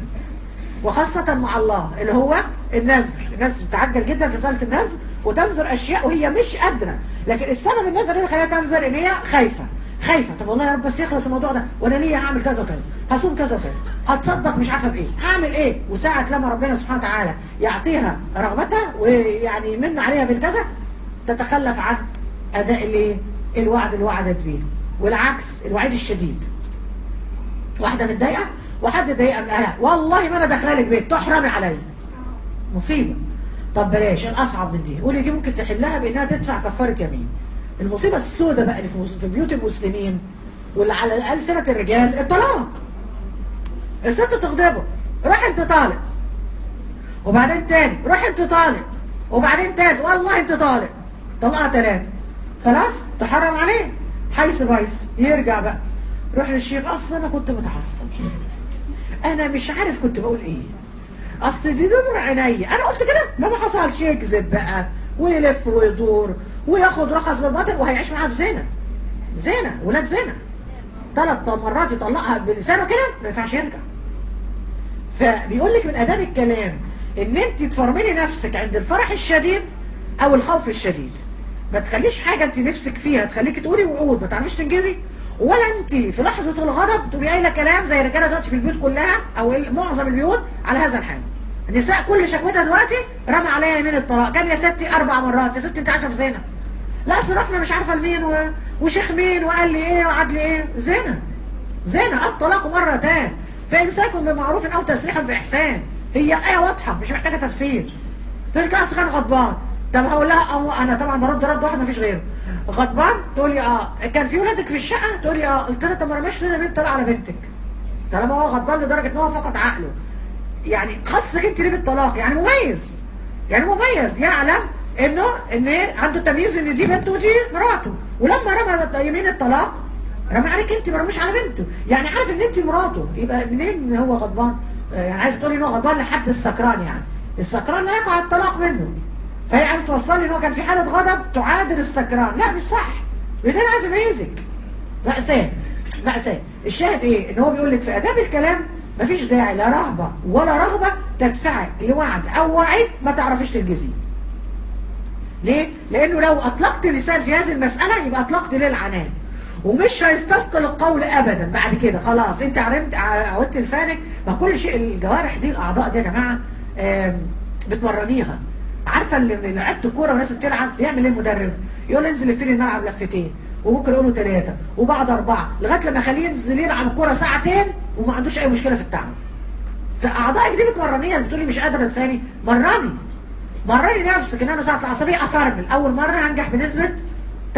وخاصة مع الله اللي هو النذر الناس بتتعجل جدا في صلاة النذر وتنذر أشياء وهي مش قادرة لكن السبب النذر اللي خليها تنذر إن هي خايفة خايفة طب والله يا رب بس يخلص الموضوع ده وأنا ليه هعمل كذا وكذا هصوم كذا وكذا هتصدق مش عارفة بإيه هعمل إيه وساعة لما ربنا سبحانه وتعالى يعطيها رغبتها ويعني يمن عليها بالكذا تتخلف عن أداء الإيه الوعد اللي وعدت بيه والعكس الوعيد الشديد واحدة متضايقة وحد ضايقها من اهلها والله ما انا داخله لك بيت تحرمي عليا مصيبة طب بلاش الاصعب من دي قولي دي ممكن تحلها بانها تدفع كفارة يمين المصيبة السوداء بقى اللي في في بيوت المسلمين واللي على ألسنة الرجال الطلاق الست تغضبه روح انت طالق وبعدين تاني روح انت طالق وبعدين تالت والله انت طالق طلقها ثلاثة خلاص تحرم عليه حيث بايس يرجع بقى روح للشيخ اصل انا كنت متعصب انا مش عارف كنت بقول ايه اصل دي دمر عيني انا قلت كده لا ما حصلش يكذب بقى ويلف ويدور وياخد رخص بالباطل وهيعيش معاها في زنا زنا ولاد زنا ثلاث مرات يطلقها بلسانه كده ما ينفعش يرجع فبيقول لك من اداب الكلام ان انت تفرملي نفسك عند الفرح الشديد او الخوف الشديد ما تخليش حاجه انت نفسك فيها تخليكي تقولي وعود ما تعرفيش تنجزي ولا انت في لحظه الغضب تقولي قايله كلام زي الرجاله دلوقتي في البيوت كلها او معظم البيوت على هذا الحال النساء كل شكوتها دلوقتي رمى عليها يمين الطلاق كان يا ستي اربع مرات يا ستي انت عايشه في زنا لا اصل رحنا مش عارفه لمين و... وشيخ مين وقال لي ايه وعد لي ايه زنا زنا الطلاق مرتان فامساك بمعروف او تسريح باحسان هي ايه واضحه مش محتاجه تفسير تقول لك اصل كان غضبان طب هقول لها اه انا طبعا برد رد واحد مفيش غيره غضبان تقول لي اه كان في ولادك في الشقه تقول لي اه قلت لها طب ما رماش لنا بنت طلع على بنتك طالما هو غضبان لدرجه ان هو فقد عقله يعني خصك انت ليه بالطلاق يعني مميز يعني مميز يعلم انه ان عنده تمييز ان دي بنته ودي مراته ولما رمى يمين الطلاق رمى عليك انت ما رموش على بنته يعني عارف ان انت مراته يبقى منين هو غضبان يعني عايز تقولي ان هو غضبان لحد السكران يعني السكران لا يقع الطلاق منه فهي عايزه توصل لي ان هو كان في حاله غضب تعادل السكران لا مش صح بدون عارف يميزك مأساة مأساة الشاهد ايه ان هو بيقول لك في اداب الكلام مفيش داعي لا رهبة ولا رغبة تدفعك لوعد او وعد ما تعرفيش تنجزيه ليه؟ لانه لو اطلقت اللسان في هذه المسألة يبقى اطلقت ليه العنان ومش هيستثقل القول ابدا بعد كده خلاص انت عرمت عودت لسانك ما كل شيء الجوارح دي الاعضاء دي يا جماعه بتمرنيها عارفه اللي لعبت الكوره وناس بتلعب بيعمل ايه المدرب يقول انزل لفين الملعب لفتين وممكن يقولوا ثلاثه وبعد اربعه لغايه لما يخليه ينزل يلعب الكوره ساعتين وما عندوش اي مشكله في التعب فاعضائك دي بتمرنيها بتقولي مش قادره لساني مرني مرني نفسك ان انا ساعه العصبيه افرمل اول مره هنجح بنسبه 30%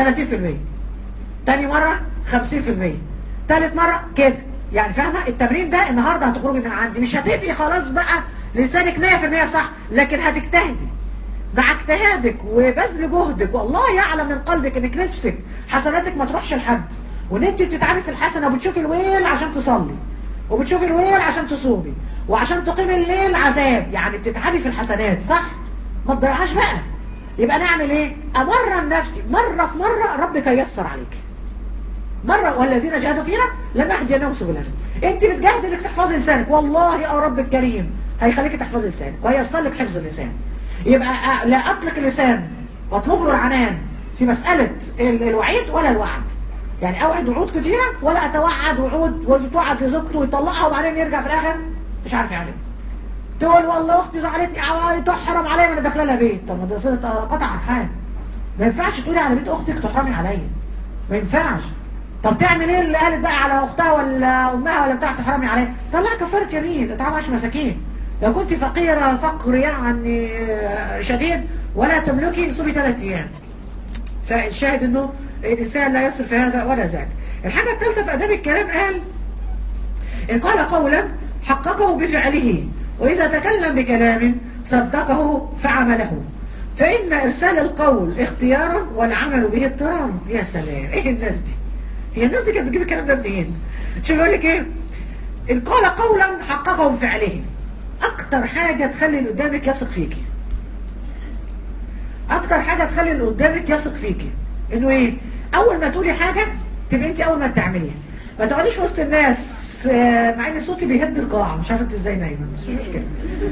تاني مرة 50% تالت مرة كده يعني فاهمة التمرين ده النهاردة هتخرجي من عندي مش هتبقي خلاص بقى لسانك 100% صح لكن هتجتهدي مع اجتهادك وبذل جهدك والله يعلم من قلبك انك نفسك حسناتك ما تروحش لحد وان انت بتتعبي في الحسنة وبتشوفي الويل عشان تصلي وبتشوفي الويل عشان تصومي وعشان تقيمي الليل عذاب يعني بتتعبي في الحسنات صح ما تضيعهاش بقى يبقى نعمل ايه امرن نفسي مرة في مرة ربك ييسر عليك مرة والذين جاهدوا فينا لنهدينهم سبلنا انت بتجاهدي انك تحفظي لسانك والله يا رب الكريم هيخليك تحفظي لسانك وهيصل لك حفظ اللسان يبقى لا اطلق اللسان واطلب له العنان في مسألة الوعيد ولا الوعد يعني اوعد وعود كتيرة ولا اتوعد وعود وتوعد لزوجته ويطلقها وبعدين يرجع في الاخر مش عارف يعمل تقول والله اختي زعلتني تحرم عليا ما انا داخله لها بيت طب ما ده صله قطع ارحام ما ينفعش تقولي على بيت اختك تحرمي عليا ما ينفعش طب تعمل ايه اللي قالت بقى على اختها ولا امها ولا بتاع تحرمي عليها طلع كفاره يمين اطعام عشر مساكين لو كنت فقيره فقر يعني شديد ولا تملكي صومي ثلاث ايام فالشاهد انه الانسان لا يصرف في هذا ولا ذاك الحاجه الثالثه في اداب الكلام قال ان قال قولا حققه بفعله واذا تكلم بكلام صدقه فعمله فان ارسال القول اختيار والعمل به اضطرار يا سلام ايه الناس دي هي الناس دي كانت بتجيب الكلام ده منين شوف يقول لك ايه ان قال قولا حققه بفعله اكتر حاجه تخلي اللي قدامك يثق فيكي اكتر حاجه تخلي اللي قدامك يثق فيكي انه ايه اول ما تقولي حاجه تبقى انت اول ما تعمليها ما تقعديش وسط الناس مع ان صوتي بيهد القاعه مش عارفه انت ازاي نايمه بس مش مشكله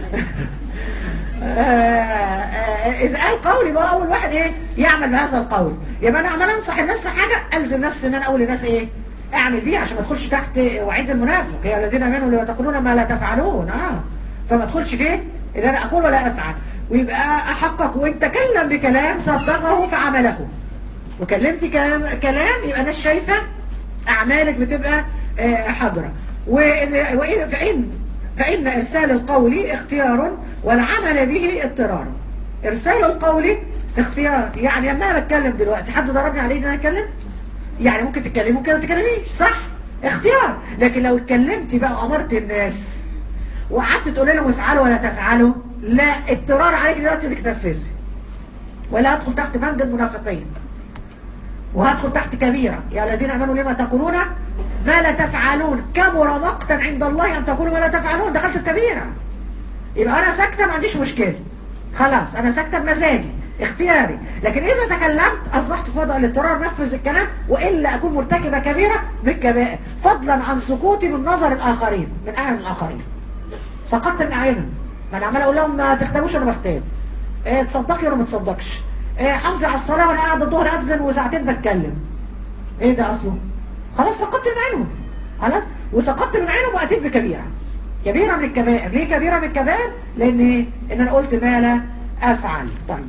اذا قال قولي بقى اول واحد ايه يعمل بهذا القول يبقى انا عمال انصح الناس في حاجه الزم نفسي ان انا اقول للناس ايه اعمل بيها عشان ما ادخلش تحت وعيد المنافق يا الذين امنوا لما تقولون ما لا تفعلون اه فما ادخلش فين اذا انا اقول ولا افعل ويبقى احقق وان تكلم بكلام صدقه فعمله وكلمتي كلام كلام يبقى انا شايفه اعمالك بتبقى حاضره وإن فإن فإن إرسال القول اختيار والعمل به اضطرار إرسال القول اختيار يعني لما أنا بتكلم دلوقتي حد ضربني عليه إن أنا أتكلم يعني ممكن تتكلمي ممكن ما تتكلميش صح اختيار لكن لو اتكلمتي بقى وأمرت الناس وقعدت تقول لهم افعلوا ولا تفعلوا لا اضطرار عليك دلوقتي انك تنفذي ولا هدخل تحت بند المنافقين وهدخل تحت كبيرة يا الذين امنوا لما تقولون ما لا تفعلون كبر مقتا عند الله ان تقولوا ما لا تفعلون دخلت في كبيرة يبقى انا ساكتة ما عنديش مشكلة خلاص انا ساكتة بمزاجي اختياري لكن اذا تكلمت اصبحت في وضع الاضطرار نفذ الكلام والا اكون مرتكبة كبيرة من الكبائر فضلا عن سقوطي من نظر الاخرين من اعين الاخرين سقطت من اعينهم ما انا عمال اقول لهم ما تختموش انا بختم ايه تصدقي ولا ما تصدقش ايه حافظي على الصلاه وانا قاعد الظهر اذن وساعتين بتكلم ايه ده اصله خلاص سقطت من عينهم خلاص وسقطت من عينهم واتيت بكبيره كبيره من الكبائر ليه كبيره من الكبائر لان ايه ان انا قلت ما لا افعل طيب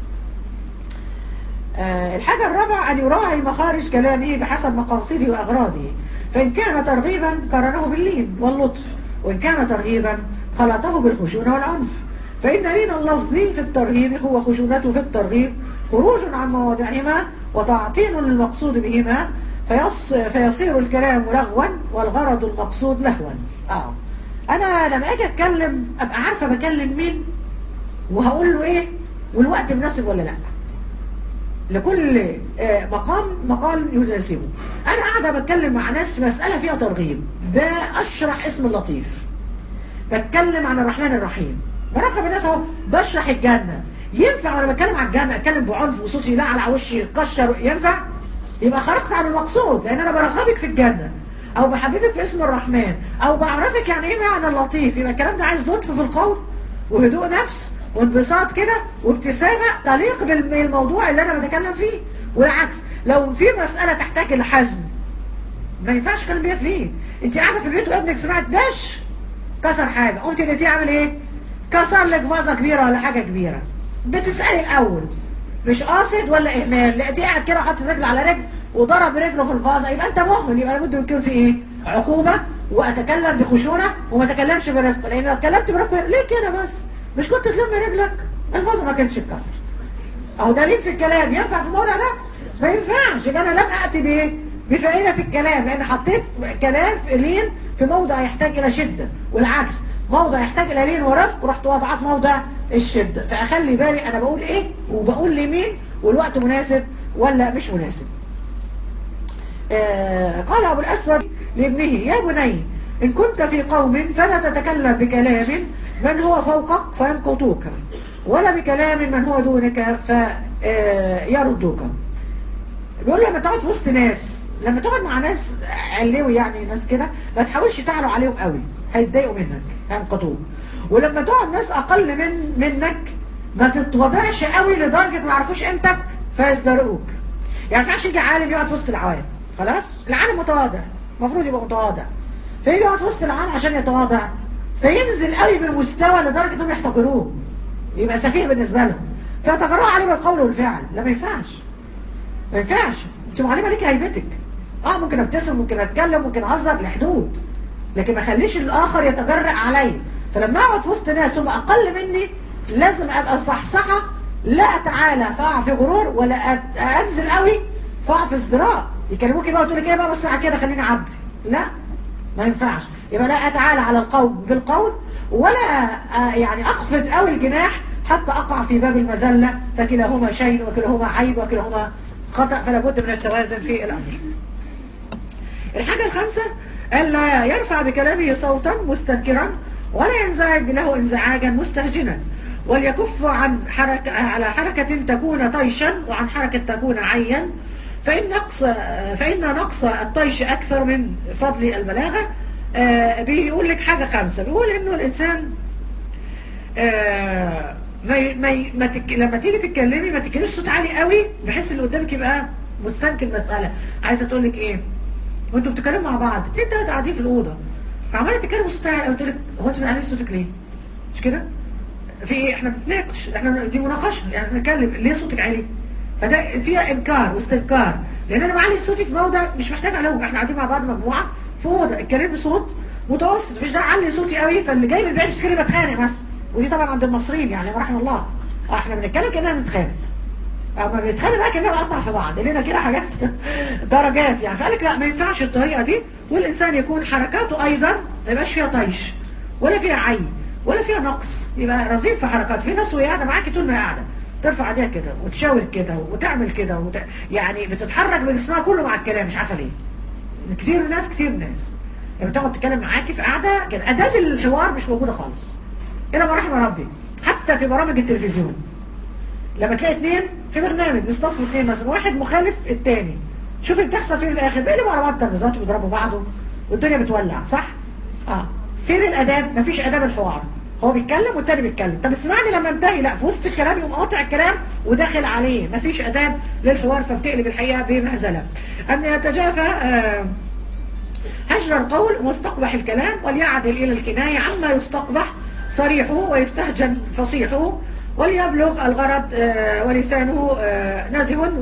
آه الحاجة الرابعة أن يراعي مخارج كلامه بحسب مقاصده وأغراضه فإن كان ترغيبا قرنه باللين واللطف وإن كان ترهيبا خلطه بالخشونة والعنف فإن لين اللفظ في الترهيب هو خشونته في الترغيب خروج عن مواضعهما وتعطيل للمقصود بهما فيص فيصير الكلام لغوا والغرض المقصود لهوا آه. أنا لما أجي أتكلم أبقى عارفة بكلم مين وهقول له إيه والوقت مناسب ولا لأ لكل مقام مقال يناسبه انا قاعده بتكلم مع ناس في مساله فيها ترغيب بشرح اسم اللطيف بتكلم عن الرحمن الرحيم برقم الناس اهو بشرح الجنه ينفع وانا بتكلم على الجنه اتكلم بعنف وصوتي لا على وشي يكشر ينفع يبقى خرجت عن المقصود لان انا برغبك في الجنه او بحببك في اسم الرحمن او بعرفك يعني ايه معنى اللطيف يبقى الكلام ده عايز لطف في القول وهدوء نفس وانبساط كده وابتسامه تليق بالموضوع اللي انا بتكلم فيه والعكس لو في مساله تحتاج لحزم ما ينفعش اتكلم بيها في ليه انت قاعده في البيت وابنك سمعت دش كسر حاجه قمت لقيتيه عامل ايه كسر لك فازه كبيره ولا حاجه كبيره بتسالي الاول مش قاصد ولا اهمال لقيتيه قاعد كده حاطط رجل على رجل وضرب رجله في الفازه يبقى انت مهمل يبقى لابد يكون في ايه عقوبه واتكلم بخشونه وما اتكلمش برفق لان لو اتكلمت برفق ليه كده بس مش كنت تلم رجلك الفازه ما كانتش اتكسرت اهو دليل في الكلام ينفع في الموضوع ده ما ينفعش يبقى انا لم اتي بايه بفائدة الكلام لأن حطيت كلام في لين في موضع يحتاج إلى شدة والعكس موضع يحتاج إلى لين ورفق ورحت واضعه في موضع الشدة فأخلي بالي أنا بقول إيه وبقول لمين والوقت مناسب ولا مش مناسب آه قال أبو الأسود لابنه يا بني إن كنت في قوم فلا تتكلم بكلام من هو فوقك فيمقتوك ولا بكلام من هو دونك فيردوك بيقول لما تقعد في وسط ناس لما تقعد مع ناس علوي يعني ناس كده ما تحاولش تعلو عليهم قوي هيتضايقوا منك هينقضوك ولما تقعد ناس اقل من منك ما تتوضعش قوي لدرجه ما يعرفوش قيمتك فيزدرقوك يعني ما ينفعش يجي عالم يقعد في وسط العوام خلاص العالم متواضع المفروض يبقى متواضع فيجي يقعد في وسط العام عشان يتواضع فينزل قوي بالمستوى لدرجه انهم يحتقروه يبقى سفيه بالنسبه لهم فيتجرأوا عليه بالقول والفعل لا ما ينفعش ما ينفعش انت معلمه ليكي هيبتك اه ممكن ابتسم ممكن اتكلم ممكن اهزر لحدود لكن ما اخليش الاخر يتجرأ عليا فلما اقعد في وسط ناس هم اقل مني لازم ابقى صحصحه لا اتعالى فاقع في غرور ولا انزل قوي فاقع في ازدراء يكلموكي بقى وتقول لك ايه بقى بس كده خليني اعدي لا ما ينفعش يبقى لا اتعالى على القول بالقول ولا يعني اخفض قوي الجناح حتى اقع في باب المذله فكلاهما شيء وكلاهما عيب وكلاهما خطأ فلا بد من التوازن في الأمر الحاجة الخامسة ألا يرفع بكلامه صوتا مستنكرا ولا ينزعج له انزعاجا مستهجنا وليكف عن حركة على حركة تكون طيشا وعن حركة تكون عيا فإن نقص فإن نقص الطيش أكثر من فضل البلاغة بيقول لك حاجة خامسة بيقول إنه الإنسان ما ما ما تك... لما تيجي تتكلمي ما تتكلميش صوت عالي قوي بحيث اللي قدامك يبقى مستنكر المساله عايزه تقول لك ايه وانتوا بتتكلموا مع بعض اتنين تلاته قاعدين في الاوضه فعماله تتكلموا صوت عالي قوي قلت لك هو انت بتعلي صوتك ليه؟ مش كده؟ في ايه احنا بنتناقش احنا دي مناقشه يعني بنتكلم ليه صوتك عالي؟ فده فيها انكار واستنكار لان انا معلي صوتي في موضع مش محتاج علوم احنا قاعدين مع بعض مجموعه في اوضه اتكلم بصوت متوسط مفيش داعي اعلي صوتي قوي فاللي جاي من بعيد يشتكي بتخانق مثلا ودي طبعا عند المصريين يعني رحم الله احنا بنتكلم كاننا بنتخانق اما بنتخانق بقى كاننا بنقطع في بعض لنا كده حاجات درجات يعني فقال لك لا ما ينفعش الطريقه دي والانسان يكون حركاته ايضا ما يبقاش فيها طيش ولا فيها عي ولا فيها نقص يبقى رزين في حركات في ناس وهي قاعده معاكي طول ما هي قاعده ترفع ايديها كده وتشاور كده وتعمل كده وت... يعني بتتحرك بجسمها كله مع الكلام مش عارفه ليه كتير ناس كتير ناس يعني بتقعد تتكلم معاكي في قاعده كده اداه الحوار مش موجوده خالص الا ما رحم ربي حتى في برامج التلفزيون لما تلاقي اثنين في برنامج بيصطفوا اثنين مثلا واحد مخالف الثاني شوف اللي بتحصل فين الاخر بيقلبوا على بعض الترابيزات وبيضربوا بعض والدنيا بتولع صح؟ اه فين الاداب؟ مفيش اداب الحوار هو بيتكلم والتاني بيتكلم طب اسمعني لما انتهي لا في وسط الكلام يقوم قاطع الكلام وداخل عليه مفيش اداب للحوار فبتقلب الحقيقه بمهزله ان يتجافى آه هجر القول ومستقبح الكلام وليعدل الى الكنايه عما يستقبح صريحه ويستهجن فصيحه وليبلغ الغرض ولسانه نزه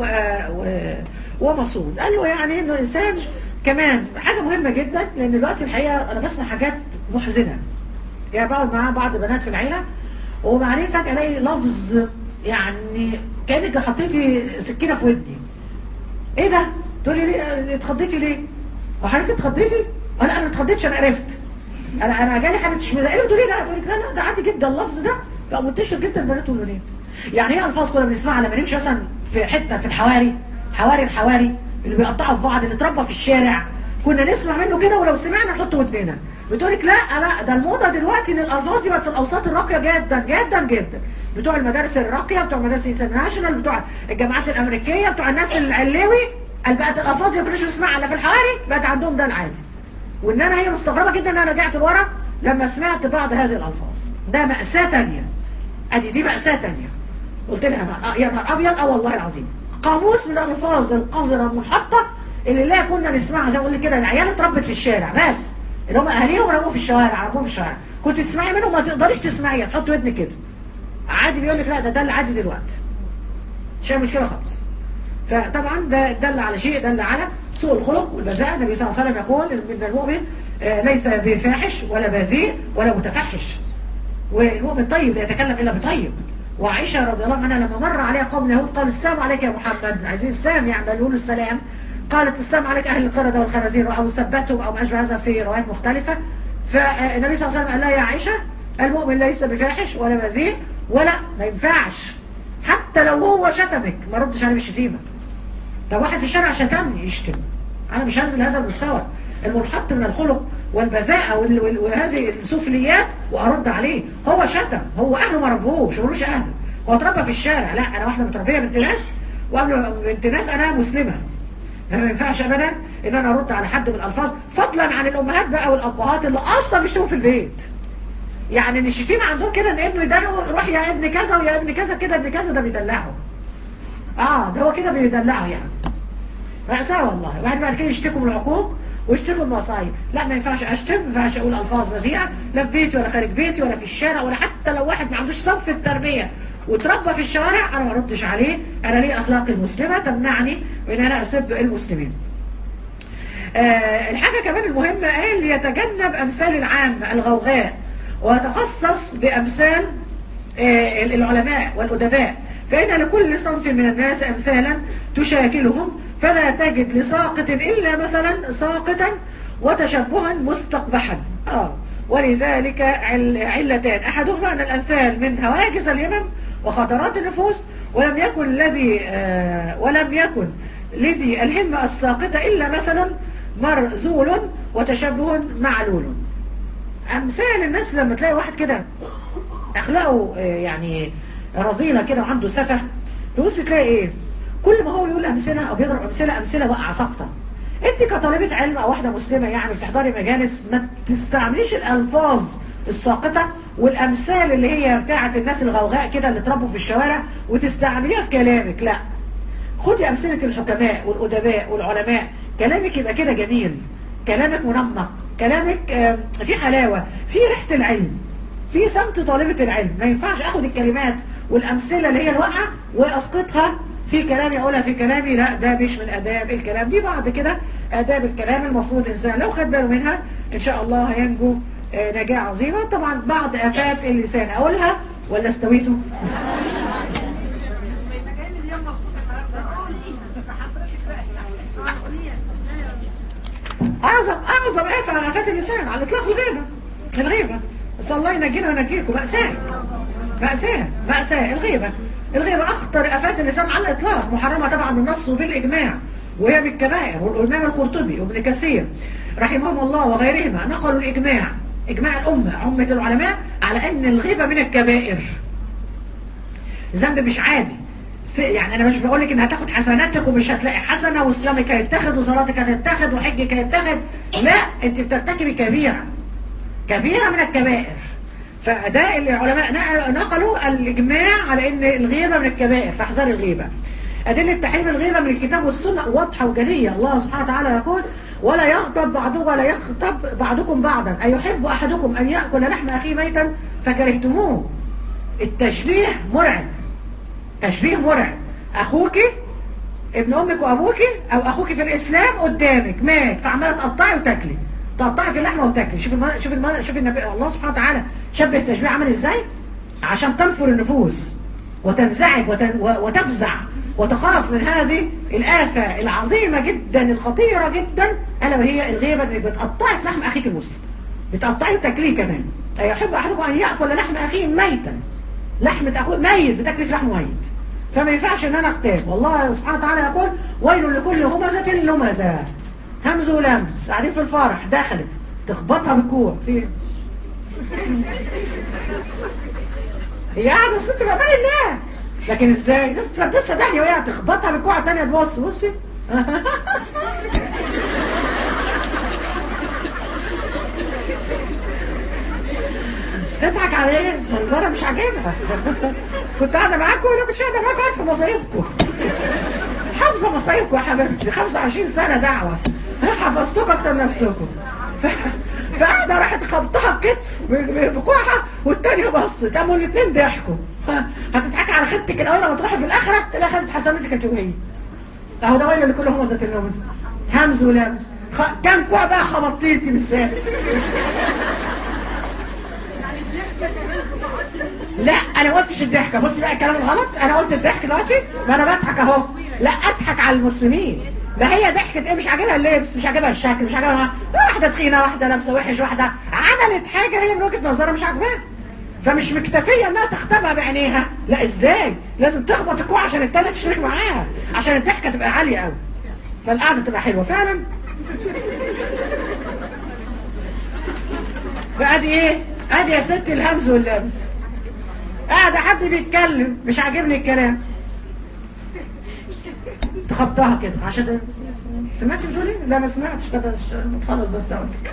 ومصون قال له يعني انه الانسان كمان حاجة مهمة جدا لان دلوقتي الحقيقة انا بسمع حاجات محزنة يعني بقعد مع بعض بنات في العيلة وبعدين فجأة الاقي لفظ يعني كأنك حطيتي سكينة في ودني ايه ده؟ تقولي ليه اتخضيتي ليه؟ وحضرتك اتخضيتي؟ انا انا ما اتخضيتش انا عرفت انا انا جالي حاله تشميل ايه بتقولي لا تقول لك لا لا ده عادي جدا اللفظ ده بقى منتشر جدا البنات والولاد يعني ايه الفاظ كنا بنسمعها لما نمشي مثلا في حته في الحواري حواري الحواري اللي بيقطعوا في بعض اللي اتربى في الشارع كنا نسمع منه كده ولو سمعنا نحط ودننا بتقول لك لا لا ده الموضه دلوقتي ان الالفاظ دي بقت في الاوساط الراقيه جدا جدا جدا بتوع المدارس الراقيه بتوع المدارس الانترناشونال بتوع الجامعات الامريكيه بتوع الناس العلوي قال بقت الالفاظ دي ما كناش بنسمعها الا في الحواري بقت عندهم ده العادي وان انا هي مستغربه جدا ان انا رجعت لورا لما سمعت بعض هذه الالفاظ ده ماساه ثانيه ادي دي ماساه ثانيه قلت لها يا نهار ابيض اه والله العظيم قاموس من الالفاظ القذره المنحطه اللي لا كنا نسمعها زي ما قلت كده العيال اتربت في الشارع بس اللي هم اهاليهم رموه في الشوارع رموه في الشوارع كنت تسمعي منهم ما تقدريش تسمعيها تحط ودنك كده عادي بيقول لك لا ده ده العادي دلوقتي مش مشكله خالص فطبعا ده دل على شيء دل على سوء الخلق والبذاء النبي صلى الله عليه وسلم يقول ان المؤمن آه ليس بفاحش ولا بذيء ولا متفحش والمؤمن طيب لا يتكلم الا بطيب وعائشه رضي الله عنها لما مر عليها قوم اليهود قال السلام عليك يا محمد عايزين السلام يعني بيقولوا السلام قالت السلام عليك اهل القرده والخنازير او سبتهم او ما اشبه هذا في روايات مختلفه فالنبي صلى الله عليه وسلم قال لها يا عائشه المؤمن ليس بفاحش ولا بذيء ولا ما ينفعش حتى لو هو شتمك ما ردش عليه بالشتيمه لو واحد في الشارع شتمني يشتم انا مش هنزل هذا المستوى المنحط من الخلق والبذاءة وهذه السفليات وارد عليه هو شتم هو اهله ما ربوش ما ملوش اهله هو اتربى في الشارع لا انا واحده متربيه بنت ناس وقبل بنت ناس انا مسلمه ما ينفعش ابدا ان انا ارد على حد بالالفاظ فضلا عن الامهات بقى والابهات اللي اصلا بيشتموا في البيت يعني ان الشتيمه عندهم كده ان ابنه يدلعه روح يا ابن كذا ويا ابن كذا كده ابن كذا ده بيدلعه اه ده هو كده بيدلعه يعني مأساة والله وبعد بعد كده يشتكوا من العقوق ويشتكوا المصايب لا ما ينفعش اشتم ما ينفعش اقول الفاظ بذيئه لا في بيتي ولا خارج بيتي ولا في الشارع ولا حتى لو واحد ما عندوش صف التربيه وتربى في الشوارع انا ما اردش عليه انا ليه اخلاق المسلمه تمنعني من ان انا اسب المسلمين آه الحاجه كمان المهمه قال يتجنب امثال العام الغوغاء ويتخصص بامثال آه العلماء والادباء فإن لكل صنف من الناس أمثالا تشاكلهم فلا تجد لساقط إلا مثلا ساقطا وتشبها مستقبحا آه ولذلك عل علتان أحدهما أن الأمثال من هواجس الهمم وخطرات النفوس ولم يكن الذي آه ولم يكن لذي الهمة الساقطة إلا مثلا مرزول وتشبه معلول أمثال الناس لما تلاقي واحد كده أخلاقه آه يعني رذيلة كده وعنده سفة تبص تلاقي ايه كل ما هو يقول امثله او بيضرب امثله امثله واقعه ساقطه انت كطالبه علم او واحده مسلمه يعني بتحضري مجالس ما تستعمليش الالفاظ الساقطه والامثال اللي هي بتاعه الناس الغوغاء كده اللي اتربوا في الشوارع وتستعمليها في كلامك لا خدي امثله الحكماء والادباء والعلماء كلامك يبقى كده جميل كلامك منمق كلامك في حلاوه في ريحه العلم في سمت طالبة العلم ما ينفعش اخد الكلمات والامثلة اللي هي الواقعة واسقطها في كلامي اقولها في كلامي لا ده مش من اداب الكلام دي بعد كده اداب الكلام المفروض انسان لو خد باله منها ان شاء الله هينجو نجاة عظيمة طبعا بعض افات اللسان اقولها ولا استويته اعظم اعظم افه على افات اللسان على اطلاق الغيبه الغيبه بس الله ينجينا وينجيكم مأساة مأساة مأساة الغيبة الغيبة أخطر أفات اللسان على الإطلاق محرمة طبعا بالنص وبالإجماع وهي من الكبائر والإمام القرطبي وابن كثير رحمهم الله وغيرهما نقلوا الإجماع إجماع الأمة عمة العلماء على أن الغيبة من الكبائر ذنب مش عادي يعني انا مش بقول لك ان هتاخد حسناتك ومش هتلاقي حسنه وصيامك هيتاخد وصلاتك هتتاخد وحجك هيتاخد لا انت بترتكبي كبيره كبيرة من الكبائر فده اللي العلماء نقلوا الإجماع على أن الغيبة من الكبائر فاحذر الغيبة أدلة تحريم الغيبة من الكتاب والسنة واضحة وجلية الله سبحانه وتعالى يقول ولا يغضب بعضكم ولا يغضب بعضكم بعضا أيحب أحدكم أن يأكل لحم أخيه ميتا فكرهتموه التشبيه مرعب تشبيه مرعب أخوك ابن أمك وأبوك أو أخوك في الإسلام قدامك مات فعمالة تقطعي وتاكلي تقطعي في اللحمه وتاكلي شوف الم... شوف الم... شوف النبي الله سبحانه وتعالى شبه التشبيه عمل ازاي عشان تنفر النفوس وتنزعج وت... وتفزع وتخاف من هذه الآفة العظيمة جدا الخطيرة جدا ألا وهي الغيبة اللي بتقطعي في لحم أخيك المسلم بتقطعي وتاكليه كمان يحب أحدكم أن يأكل لحم أخيه ميتا لحمة أخوه ميت بتاكلي في لحمه ميت فما ينفعش ان انا اختار والله سبحانه وتعالى يقول ويل لكل همزة لمزة همز ولمس قاعدين في الفرح دخلت تخبطها بالكوع في هي قاعده الست في امان الله لكن ازاي الناس تلبسها داهيه وهي تخبطها بالكوع الثانيه تبص بصي نضحك على ايه؟ منظرها مش عاجبها كنت قاعده معاكم ولا كنتش قاعده معاكم عارفه مصايبكم حافظه مصايبكم يا حبيبتي 25 سنه دعوه ها حفظتكم اكتر من نفسكم ف... فقاعده راحت خبطها الكتف بكوعها والتانيه بصت قاموا الاثنين ضحكوا هتضحكي على خدتك الاول لما تروحي في الاخره تلاقي خدت حسناتك انت وهي اهو ده ويل لكل همزه اللمز همز ولمز خ... كام كوع بقى خبطتي انت بالذات لا انا ما قلتش الضحكه بصي بقى الكلام الغلط انا قلت الضحك دلوقتي ما انا بضحك اهو لا اضحك على المسلمين ما هي ضحكت ايه مش عاجبها اللبس مش عاجبها الشكل مش عاجبها واحده تخينه واحده لابسه وحش واحده عملت حاجه هي من وجهه نظرها مش عاجباها فمش مكتفيه انها تختبها بعينيها لا ازاي لازم تخبط الكوع عشان التانية تشترك معاها عشان الضحكه تبقى عاليه قوي فالقعده تبقى حلوه فعلا فادي ايه ادي يا ستي الهمز واللمس قاعد حد بيتكلم مش عاجبني الكلام تخبطها كده عشان سمعتي بتقولي؟ لا ما سمعتش طب تخلص بس اقول لك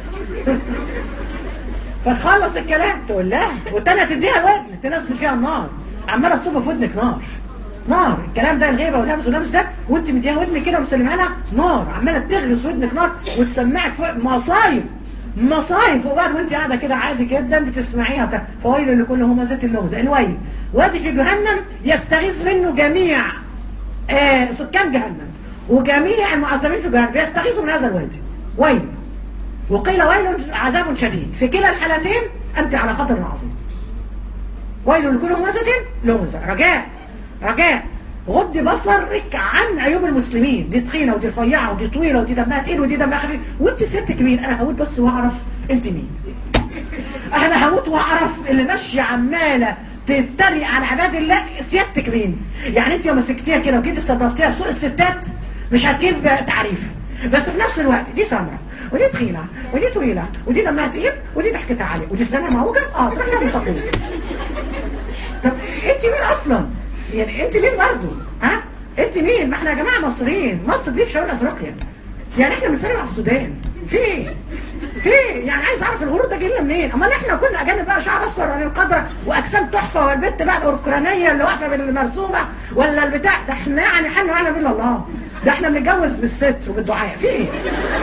فتخلص الكلام تقول لها والتانية تديها ودن تنزل فيها النار عماله تصب في ودنك نار نار الكلام ده الغيبه والهمس واللمس ده وانت مديها ودن كده ومسلمها لها نار عماله تغرس ودنك نار وتسمعك فوق مصايب مصايب فوق بعض وانت قاعده كده عادي جدا بتسمعيها فويل لكل همزه اللغزه الويل وادي في جهنم يستغيث منه جميع آه سكان جهنم وجميع المعذبين في جهنم بيستغيثوا من هذا الوادي ويل وقيل ويل عذاب شديد في كلا الحالتين انت على خطر عظيم ويل لكل همزه لغزه رجاء رجاء غض بصرك عن عيوب المسلمين دي تخينه ودي رفيعه ودي طويله ودي دمها تقيل ودي دمها خفيف وانت ستك مين انا هموت بس واعرف انت مين انا هموت واعرف اللي ماشيه عماله تتريق على عباد الله سيادتك مين يعني انت يوم مسكتيها كده وجيتي استضفتيها في سوق الستات مش هتجيب تعريف بس في نفس الوقت دي سمراء ودي تخينه ودي طويله ودي دمها تقيل ودي ضحكتها عاليه ودي اسنانها معوجه اه تروح تعمل تقويم طب انت مين اصلا يعني انت مين برضه ها انت مين ما احنا يا جماعه مصريين مصر دي في شمال افريقيا يعني احنا بنسلم على السودان في ايه في ايه يعني عايز اعرف الغرور ده جه لنا منين امال احنا كنا اجانب بقى شعر اصفر ولا القدره واجسام تحفه والبت بقى الاوكرانيه اللي واقفه بالمرسومه ولا البتاع ده احنا يعني حل وعلم الا الله ده احنا بنتجوز بالستر وبالدعاء في ايه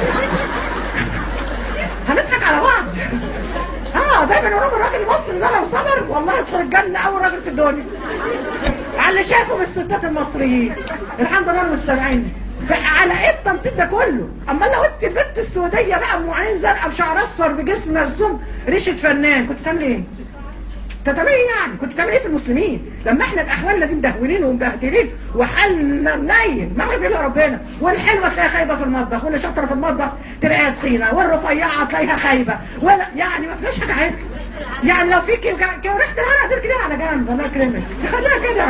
هنضحك على بعض اه دايما يقولوا الراجل المصري ده لو صبر والله يدخل الجنه اول راجل في الدنيا على اللي شافه من الستات المصريين الحمد لله المستمعين على ايه التنطيط ده كله اما لو انت البنت السوديه بقى ام عين زرقاء بشعر اصفر بجسم مرسوم ريشه فنان كنت تعملي ايه كنت تعملي ايه يعني كنت تعملي ايه في المسلمين لما احنا باحوالنا دي مدهولين ومبهدلين وحالنا منيل ما بيقول ربنا والحلوه تلاقيها خايبه في المطبخ واللي شاطره في المطبخ تلاقيها تخينه والرفيعه تلاقيها خايبه ولا يعني ما فيهاش حاجه عدل يعني لو فيك ريحه الهنا هتركنيها على جنب الله يكرمك تخليها كده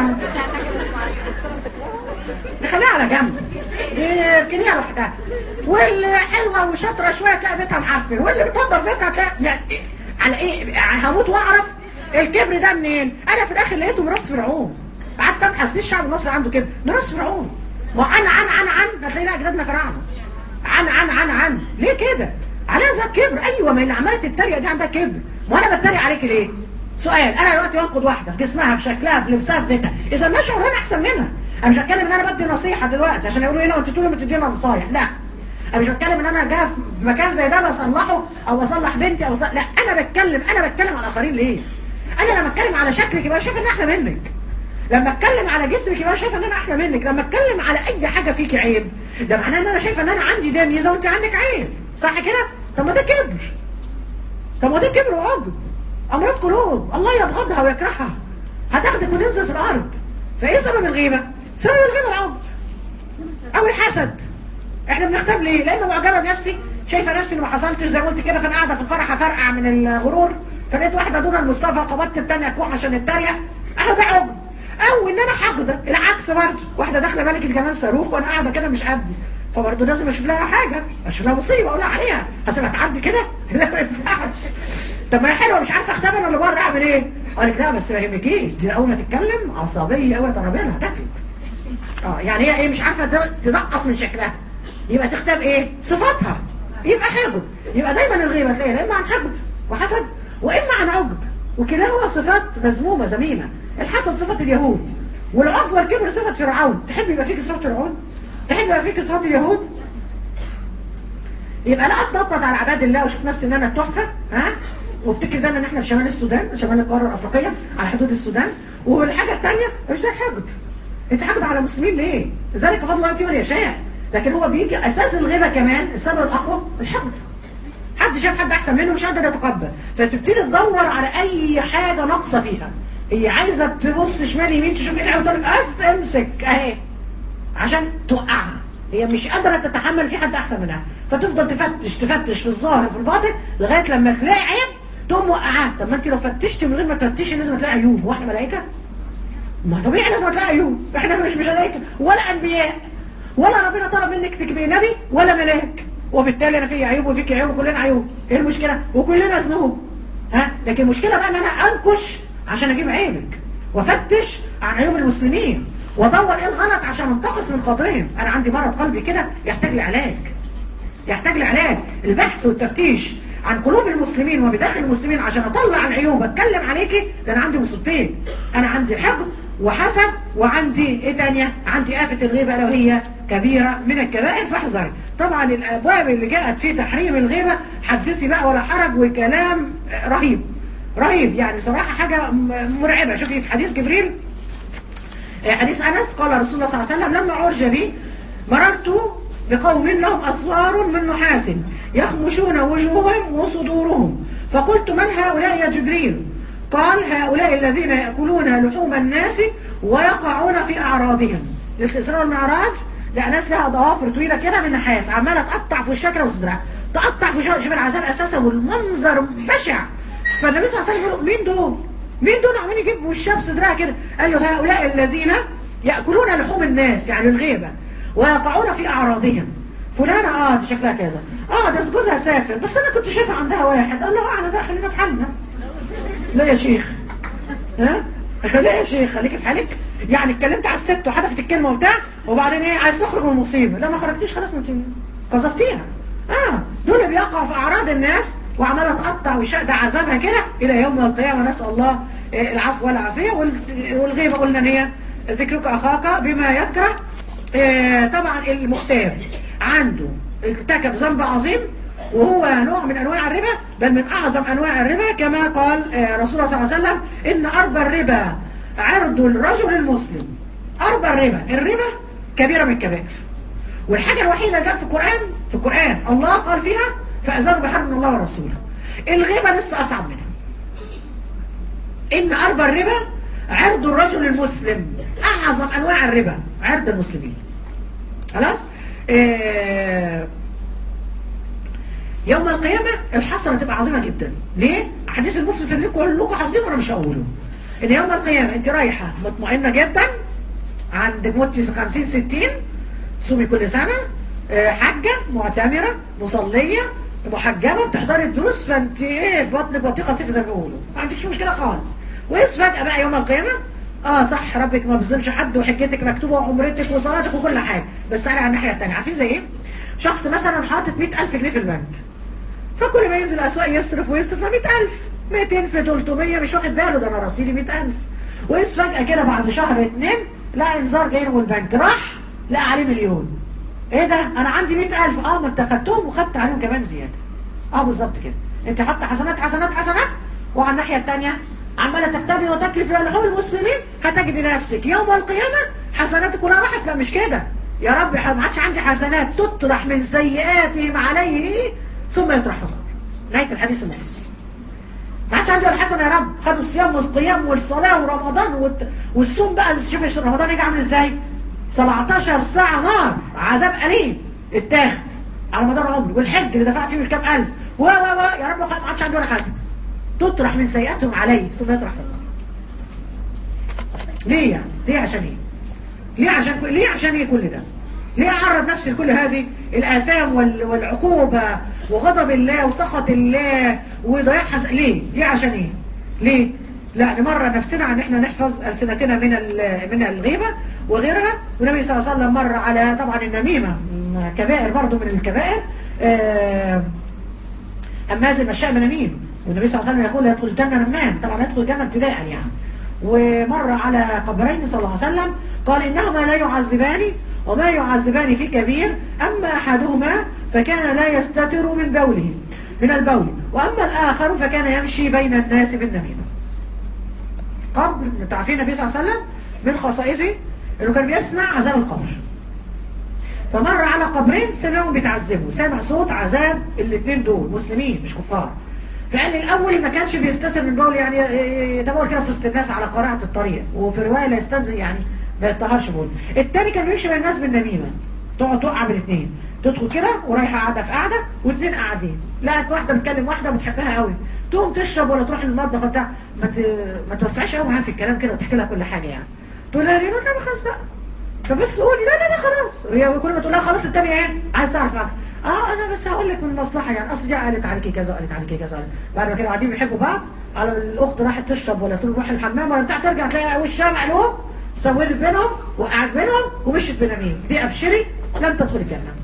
تخليها على جنب اركنيها لوحدها واللي حلوه وشاطره شويه تلاقي بيتها معفن واللي بتنضف بيتها تلاقي يعني على ايه هموت واعرف الكبر ده منين انا في الاخر لقيته ميراث فرعون قعدت ابحث ليه الشعب المصري عنده كبر ميراث فرعون وعن عن عن عن هتلاقينا اجدادنا فراعنه عن عن عن عن ليه كده على ذا كبر ايوه ما اللي عملت التريقه دي عندها كبر وانا بتريق عليك ليه سؤال انا دلوقتي بنقد واحده في جسمها في شكلها في لبسها في بيتها اذا ما شعورها احسن منها انا مش بتكلم ان انا بدي نصيحه دلوقتي عشان يقولوا هنا وانت تقولوا بتدينا نصايح لا انا مش بتكلم ان انا جاي في مكان زي ده بصلحه او بصلح بنتي او بصلح لا انا بتكلم انا بتكلم على الاخرين ليه انا لما اتكلم على شكلك يبقى شايف ان احنا منك لما اتكلم على جسمك يبقى شايف ان انا احلى منك لما اتكلم على اي حاجه فيك عيب ده معناه ان انا شايفه ان انا عندي ده ميزه وانت عندك عيب صح كده طب ما ده كبر طب ما ده كبر وعجب امراض قلوب الله يبغضها ويكرهها هتاخدك وتنزل في الارض فايه سبب الغيبه سبب الغيبه العجب او الحسد احنا بنختار ليه لان معجبه بنفسي شايفه نفسي ان ما حصلتش زي ما قلت كده فانا قاعده في الفرح افرقع من الغرور فلقيت واحده دون المصطفى قبضت الثانيه كوع عشان اتريق اهو ده عجب او ان انا حاقده العكس برضه واحده داخله ملكه جمال صاروخ وانا قاعده كده مش قدي فبرضه لازم اشوف لها حاجه اشوف لها مصيبه اقول لها عليها هسيبها تعدي كده لا ما ينفعش طب ما هي حلوه مش عارفه اختبر ولا بره اعمل ايه؟ اقول لك لا بس ما يهمكيش دي اول ما تتكلم عصبيه قوي ترابيلها هتاكلك اه يعني هي ايه مش عارفه ت- تنقص من شكلها يبقى تختار ايه؟ صفاتها يبقى حقد يبقى دايما الغيبه تلاقيها اما عن حقد وحسد واما عن عجب وكلاهما صفات مذمومه ذميمه الحسد صفه اليهود والعجب والكبر صفه فرعون تحب يبقى فيك صفات فرعون؟ تحب يبقى فيك صفات اليهود؟ يبقى لا اتنطط على عباد الله واشوف نفسي ان انا التحفه ها وافتكر دايما ان احنا في شمال السودان شمال القاره الافريقيه على حدود السودان والحاجه الثانيه مش ده الحقد انت حقد على المسلمين ليه؟ ذلك فضل الله يؤتيه من يشاء لكن هو بيجي اساس الغيبه كمان السبب الاقوى الحقد حد شاف حد احسن منه مش قادر يتقبل فتبتدي تدور على اي حاجه ناقصه فيها هي عايزه تبص شمال يمين تشوف ايه العيب تقول لك اس امسك اهي عشان توقعها هي مش قادره تتحمل في حد احسن منها فتفضل تفتش تفتش في الظاهر وفي الباطن لغايه لما تلاقي عيب تقوم موقعاه طب ما انت لو فتشتي من غير ما تفتشي لازم تلاقي عيوب هو احنا ملائكه؟ ما طبيعي لازم تلاقي عيوب احنا مش مش ملائكه ولا انبياء ولا ربنا طلب منك تبقي نبي ولا ملاك وبالتالي انا في عيوب وفيك عيوب وكلنا عيوب ايه المشكله وكلنا ذنوب ها لكن المشكله بقى ان انا انكش عشان اجيب عيبك وافتش عن عيوب المسلمين وادور ايه الغلط عشان انتقص من خاطرهم انا عندي مرض قلبي كده يحتاج لعلاج يحتاج لعلاج البحث والتفتيش عن قلوب المسلمين وبداخل المسلمين عشان اطلع العيوب اتكلم عليكي ده انا عندي مصيبتين انا عندي حقد وحسد وعندي ايه تانية عندي آفة الغيبة لو هي كبيرة من الكبائر فاحذري طبعا الابواب اللي جاءت في تحريم الغيبة حدثي بقى ولا حرج وكلام رهيب رهيب يعني صراحة حاجة م- مرعبة شوفي في حديث جبريل حديث أنس قال رسول الله صلى الله عليه وسلم لما عرج بي مررت بقوم لهم أسوار من نحاس يخمشون وجوههم وصدورهم فقلت من هؤلاء يا جبريل قال هؤلاء الذين يأكلون لحوم الناس ويقعون في أعراضهم للإسراء والمعراج لا ناس لها ضوافر طويلة كده من نحاس عمالة تقطع في الشكرة وصدرها تقطع في شوف العذاب أساسا والمنظر بشع فالنبي صلى الله عليه وسلم يقول مين دول؟ مين دول عمالين يجيبوا وشها بصدرها كده قال له هؤلاء الذين يأكلون لحوم الناس يعني الغيبة ويقعون في أعراضهم فلانة اه دي شكلها كذا اه ده جوزها سافر بس انا كنت شايفه عندها واحد الله اعلم بقى خلينا في حالنا لا يا شيخ ها لا يا شيخ خليكي في حالك يعني اتكلمت على الست وحدفت الكلمه وبتاع وبعدين ايه عايز تخرج من المصيبه لا ما خرجتيش خلاص ما انت قذفتيها اه دول بيقعوا في اعراض الناس وعماله تقطع وشق ده عذابها كده الى يوم القيامه نسال الله آه، العفو والعافيه وال- والغيبه قلنا ان هي ذكرك اخاك بما يكره آه، طبعا المغتاب عنده ارتكب ذنب عظيم وهو نوع من انواع الربا بل من اعظم انواع الربا كما قال آه، رسول الله صلى الله عليه وسلم ان اربى الربا عرض الرجل المسلم اربى الربا الربا كبيره من الكبائر والحاجه الوحيده اللي جت في القران في القران الله قال فيها فاذنوا بحرب من الله ورسوله الغيبه لسه اصعب منها ان اربى الربا عرض الرجل المسلم اعظم انواع الربا عرض المسلمين خلاص آه يوم القيامة الحسرة تبقى عظيمة جدا ليه؟ حديث المفلس اللي كلكم حافظينه وانا مش هقوله ان يوم القيامة انت رايحة مطمئنة جدا عندك موتي 50 60 صومي كل سنة آه، حاجة معتمرة مصلية محجبة بتحضري الدروس فانت ايه في بطنك بطيخة صيف زي ما بيقولوا ما عندكش مشكلة خالص وإذ فجأة بقى يوم القيامة اه صح ربك ما بيظلمش حد وحجتك مكتوبة وعمرتك وصلاتك وكل حاجة بس تعالى على الناحية التانية عارفين زي ايه؟ شخص مثلا حاطط 100000 جنيه في البنك فكل ما ينزل الاسواق يصرف ويصرف 100000 200 في 300 مش واخد باله ده انا رصيدي 100000 وإذ فجأة كده بعد شهر اتنين لقى انذار جاي له من البنك راح لقى عليه مليون ايه ده انا عندي 100000 اه ما انت خدتهم وخدت عليهم كمان زياده اه بالظبط كده انت حاطه حسنات حسنات حسنات وعلى الناحيه الثانيه عماله تختبي وتكلي في لحوم المسلمين هتجدي نفسك يوم القيامه حسناتك كلها راحت لا مش كده يا رب ما عادش عندي حسنات تطرح من سيئاتهم عليه ثم يطرح في النار نهايه الحديث المفيد ما عادش عندي ولا حسنه يا رب خدوا الصيام والقيام والصلاه ورمضان والت... والصوم بقى شوف رمضان يجي عامل ازاي 17 ساعه نار عذاب اليم اتاخد على مدار عمري والحج اللي دفعت فيه كام الف و و و يا رب ما عادش عندي ولا حسنه تطرح من سيئاتهم علي ثم يطرح في النار ليه يعني ليه عشان ايه ليه عشان ليه عشان ايه كل ده ليه اعرض نفسي لكل هذه الاثام وال- والعقوبه وغضب الله وسخط الله وضياع حس... ليه ليه عشان ايه ليه لا نمرن نفسنا ان احنا نحفظ السنتنا من ال- من الغيبه وغيرها والنبي صلى الله عليه وسلم مر على طبعا النميمه م- كبائر برضو من الكبائر آه هماز المشاء بنميم والنبي صلى الله عليه وسلم يقول لا يدخل الجنة نمام طبعا لا يدخل الجنة ابتداء يعني ومر على قبرين صلى الله عليه وسلم قال إنهما لا يعذبان وما يعذبان في كبير أما أحدهما فكان لا يستتر من بوله من البول وأما الآخر فكان يمشي بين الناس بالنميمة قبر انتوا عارفين النبي صلى الله عليه وسلم من خصائصه انه كان بيسمع عذاب القبر فمر على قبرين سمعهم بيتعذبوا سامع صوت عذاب الاثنين دول مسلمين مش كفار فقال الاول ما كانش بيستتر من بول يعني يدور كده في وسط الناس على قراءة الطريق وفي رواية لا يستنزل يعني ما يطهرش بول التاني كان بيمشي بين الناس بالنميمة تقعد توقع بالاثنين تدخل كده ورايحه قاعده في قاعده واثنين قاعدين لقت واحده بتكلم واحده بتحبها قوي تقوم تشرب ولا تروح للمطبخ بتاع ما ت... ما توسعش قوي معاها في الكلام كده وتحكي لها كل حاجه يعني تقول لها ليه لا لا خلاص بقى طب بس قولي لا لا لا خلاص هي كل ما تقول لها خلاص التانية ايه عايز تعرف معاك اه انا بس هقول لك من المصلحه يعني اصل دي قالت عليكي كذا وقالت عليكي كذا وقالت. بعد ما كانوا قاعدين بيحبوا بعض على الاخت راحت تشرب ولا تقول روح الحمام ولا بتاع ترجع تلاقي وشها مقلوب سودت بينهم وقعد بينهم ومشيت بنميم دي ابشري لن تدخل الجنه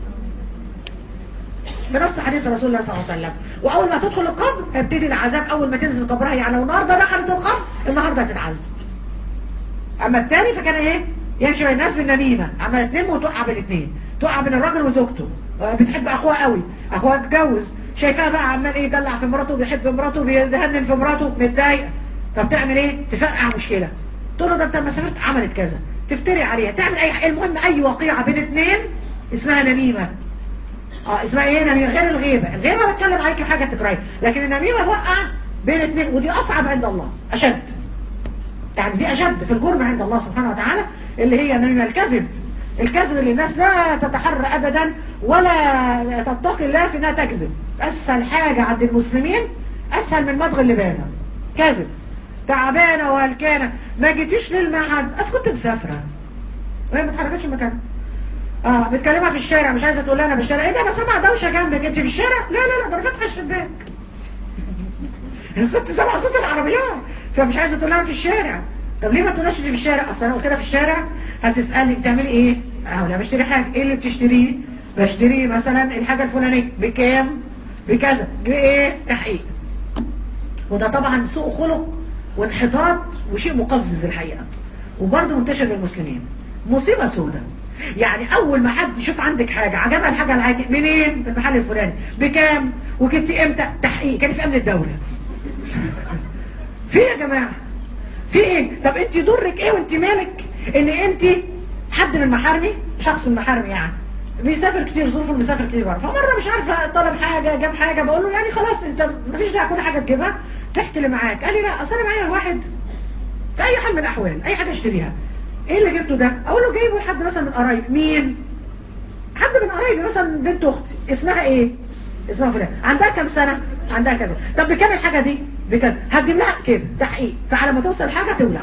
بنص حديث رسول الله صلى الله عليه وسلم واول ما تدخل القبر هيبتدي العذاب اول ما تنزل قبرها يعني لو النهارده دخلت القبر النهارده هتتعذب اما الثاني فكان ايه يمشي بين الناس بالنميمه عمل اتنين وتوقع بالاثنين توقع بين الراجل وزوجته آه، بتحب اخوها قوي اخوها اتجوز شايفاها بقى عمال ايه يدلع في مراته بيحب مراته بيهنن في مراته متضايقه طب تعمل ايه تفرقع مشكله تقول له ده انت لما سافرت عملت كذا تفتري عليها تعمل اي حاجه المهم اي وقيعه بين اثنين اسمها نميمه اه اسمها ايه نميمه غير الغيبه الغيبه بتكلم عليك بحاجه تكرهيها لكن النميمه بوقع بين اثنين ودي اصعب عند الله اشد يعني دي أشد في الجرم عند الله سبحانه وتعالى اللي هي من الكذب الكذب اللي الناس لا تتحرى أبدا ولا تتقي الله في أنها تكذب أسهل حاجة عند المسلمين أسهل من مضغ اللبانة كذب تعبانة وهلكانة ما جيتيش للمعهد أس كنت مسافرة وهي ما اتحركتش مكانها اه بتكلمها في الشارع مش عايزه تقول لها انا في الشارع ايه ده انا سامعه دوشه جنبك انت في الشارع لا لا لا ده انا فاتحه الشباك الست سامعه صوت العربيات فمش عايزه تقول لها في الشارع طب ليه ما تقولهاش اللي في الشارع اصل انا قلت لها في الشارع هتسالني بتعملي ايه اه لا بشتري حاجه ايه اللي بتشتريه بشتري مثلا الحاجه الفلانيه بكام بكذا بايه تحقيق وده طبعا سوء خلق وانحطاط وشيء مقزز الحقيقه وبرضه منتشر بالمسلمين مصيبه سوداء يعني اول ما حد يشوف عندك حاجه عجبها الحاجه العاجب منين من المحل الفلاني بكام وكنتي امتى تحقيق كان في امن الدوله في إيه يا جماعه في ايه طب انت يضرك ايه وانت مالك ان انت حد من محارمي شخص من محارمي يعني بيسافر كتير ظروفه مسافر كتير بره فمره مش عارفه طلب حاجه جاب حاجه بقول له يعني خلاص انت مفيش داعي كل حاجه تجيبها تحكي اللي معاك قال لي لا اصل انا معايا واحد في اي حال من الاحوال اي حاجه اشتريها ايه اللي جبته ده اقول له جايبه لحد مثلا من قرايبي مين حد من قرايبي مثلا بنت اختي اسمها ايه اسمها فلان عندها كام سنه عندها كذا طب بكام الحاجه دي بكذا هتجيب لها كده تحقيق فعلى ما توصل حاجه تولع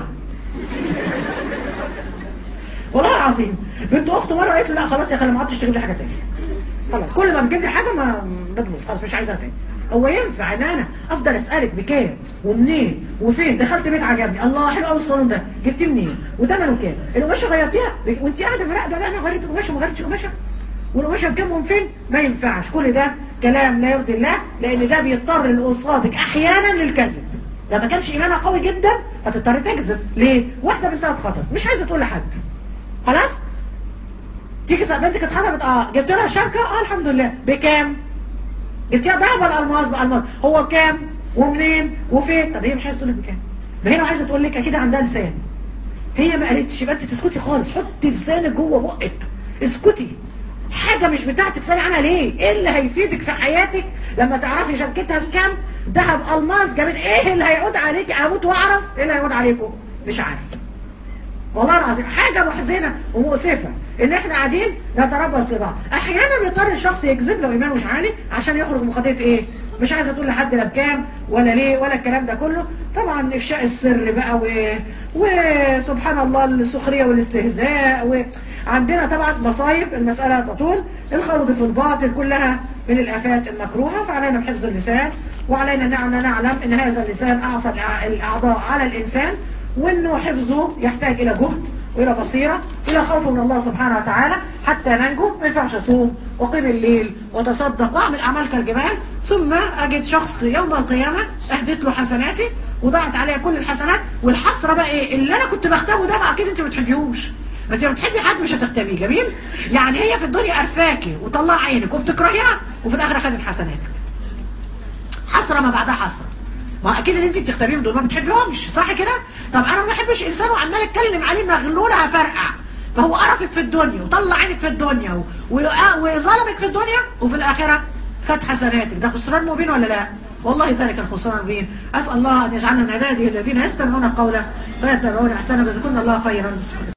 والله العظيم بنت اخته مره قالت له لا خلاص يا خالي ما عدتش تجيب لي حاجه تاني خلاص كل ما بتجيب لي حاجه ما بتبص خلاص مش عايزها تاني هو ينفع ان انا افضل اسالك بكام ومنين وفين دخلت بيت عجبني الله حلو قوي الصالون ده جبتيه منين وثمنه كام القماشه غيرتيها وانت قاعده مراقبه بقى انا غيرت القماشه وما غيرتش القماشه والقماشه بكام وفين ما ينفعش كل ده كلام لا يرضي الله لان ده بيضطر اللي قصادك احيانا للكذب لما كانش ايمانها قوي جدا هتضطر تكذب ليه واحده بنتها اتخطبت مش عايزه تقول لحد خلاص تيجي سأ- بنتك اتخطبت اه جبت لها شبكه اه الحمد لله بكام جبتيها ذهب ولا الماس بالماس هو بكام ومنين وفين طب هي مش عايزه تقول لك بكام ما هي لو عايزه تقول لك اكيد عندها لسان هي ما قالتش يبقى انت تسكتي خالص حطي لسانك جوه بقك اسكتي حاجه مش بتاعتك سالي عنها ليه ايه اللي هيفيدك في حياتك لما تعرفي شبكتها بكام ذهب الماس جابت ايه اللي هيعود عليك اموت واعرف ايه اللي هيعود عليكم مش عارف والله العظيم حاجة محزنة ومؤسفة ان احنا قاعدين نتربص لبعض احيانا بيضطر الشخص يكذب لو ايمانه مش عالي عشان يخرج من قضية ايه مش عايزه تقول لحد لا بكام ولا ليه ولا الكلام ده كله طبعا افشاء السر بقى و... وسبحان الله السخريه والاستهزاء وعندنا طبعا مصايب المساله تطول الخوض في الباطل كلها من الافات المكروهه فعلينا بحفظ اللسان وعلينا ان نعلم ان هذا اللسان اعصى الاعضاء على الانسان وانه حفظه يحتاج الى جهد والى بصيره الى خوف من الله سبحانه وتعالى حتى ننجو ما ينفعش اصوم واقيم الليل وتصدق واعمل اعمال كالجبال ثم اجد شخص يوم القيامه اهدت له حسناتي وضاعت عليها كل الحسنات والحسره بقى ايه اللي انا كنت بختبه ده بقى اكيد انت ما بتحبيهوش ما انت بتحبي حد مش هتختبيه جميل يعني هي في الدنيا قرفاكي وطلع عينك وبتكرهيها وفي الاخر خدت حسناتك حسره ما بعدها حسره ما اكيد اللي انت بتختبيهم دول ما بتحبيهمش صح كده طب انا ما بحبش انسان وعمال اتكلم عليه مغلوله هفرقع فهو قرفك في الدنيا وطلع عينك في الدنيا وظلمك في الدنيا وفي الاخره خد حسناتك ده خسران مبين ولا لا والله ذلك الخسران المبين اسال الله ان يجعلنا من عباده الذين يستمعون القول فيتبعون احسنه جزاكم الله خيرا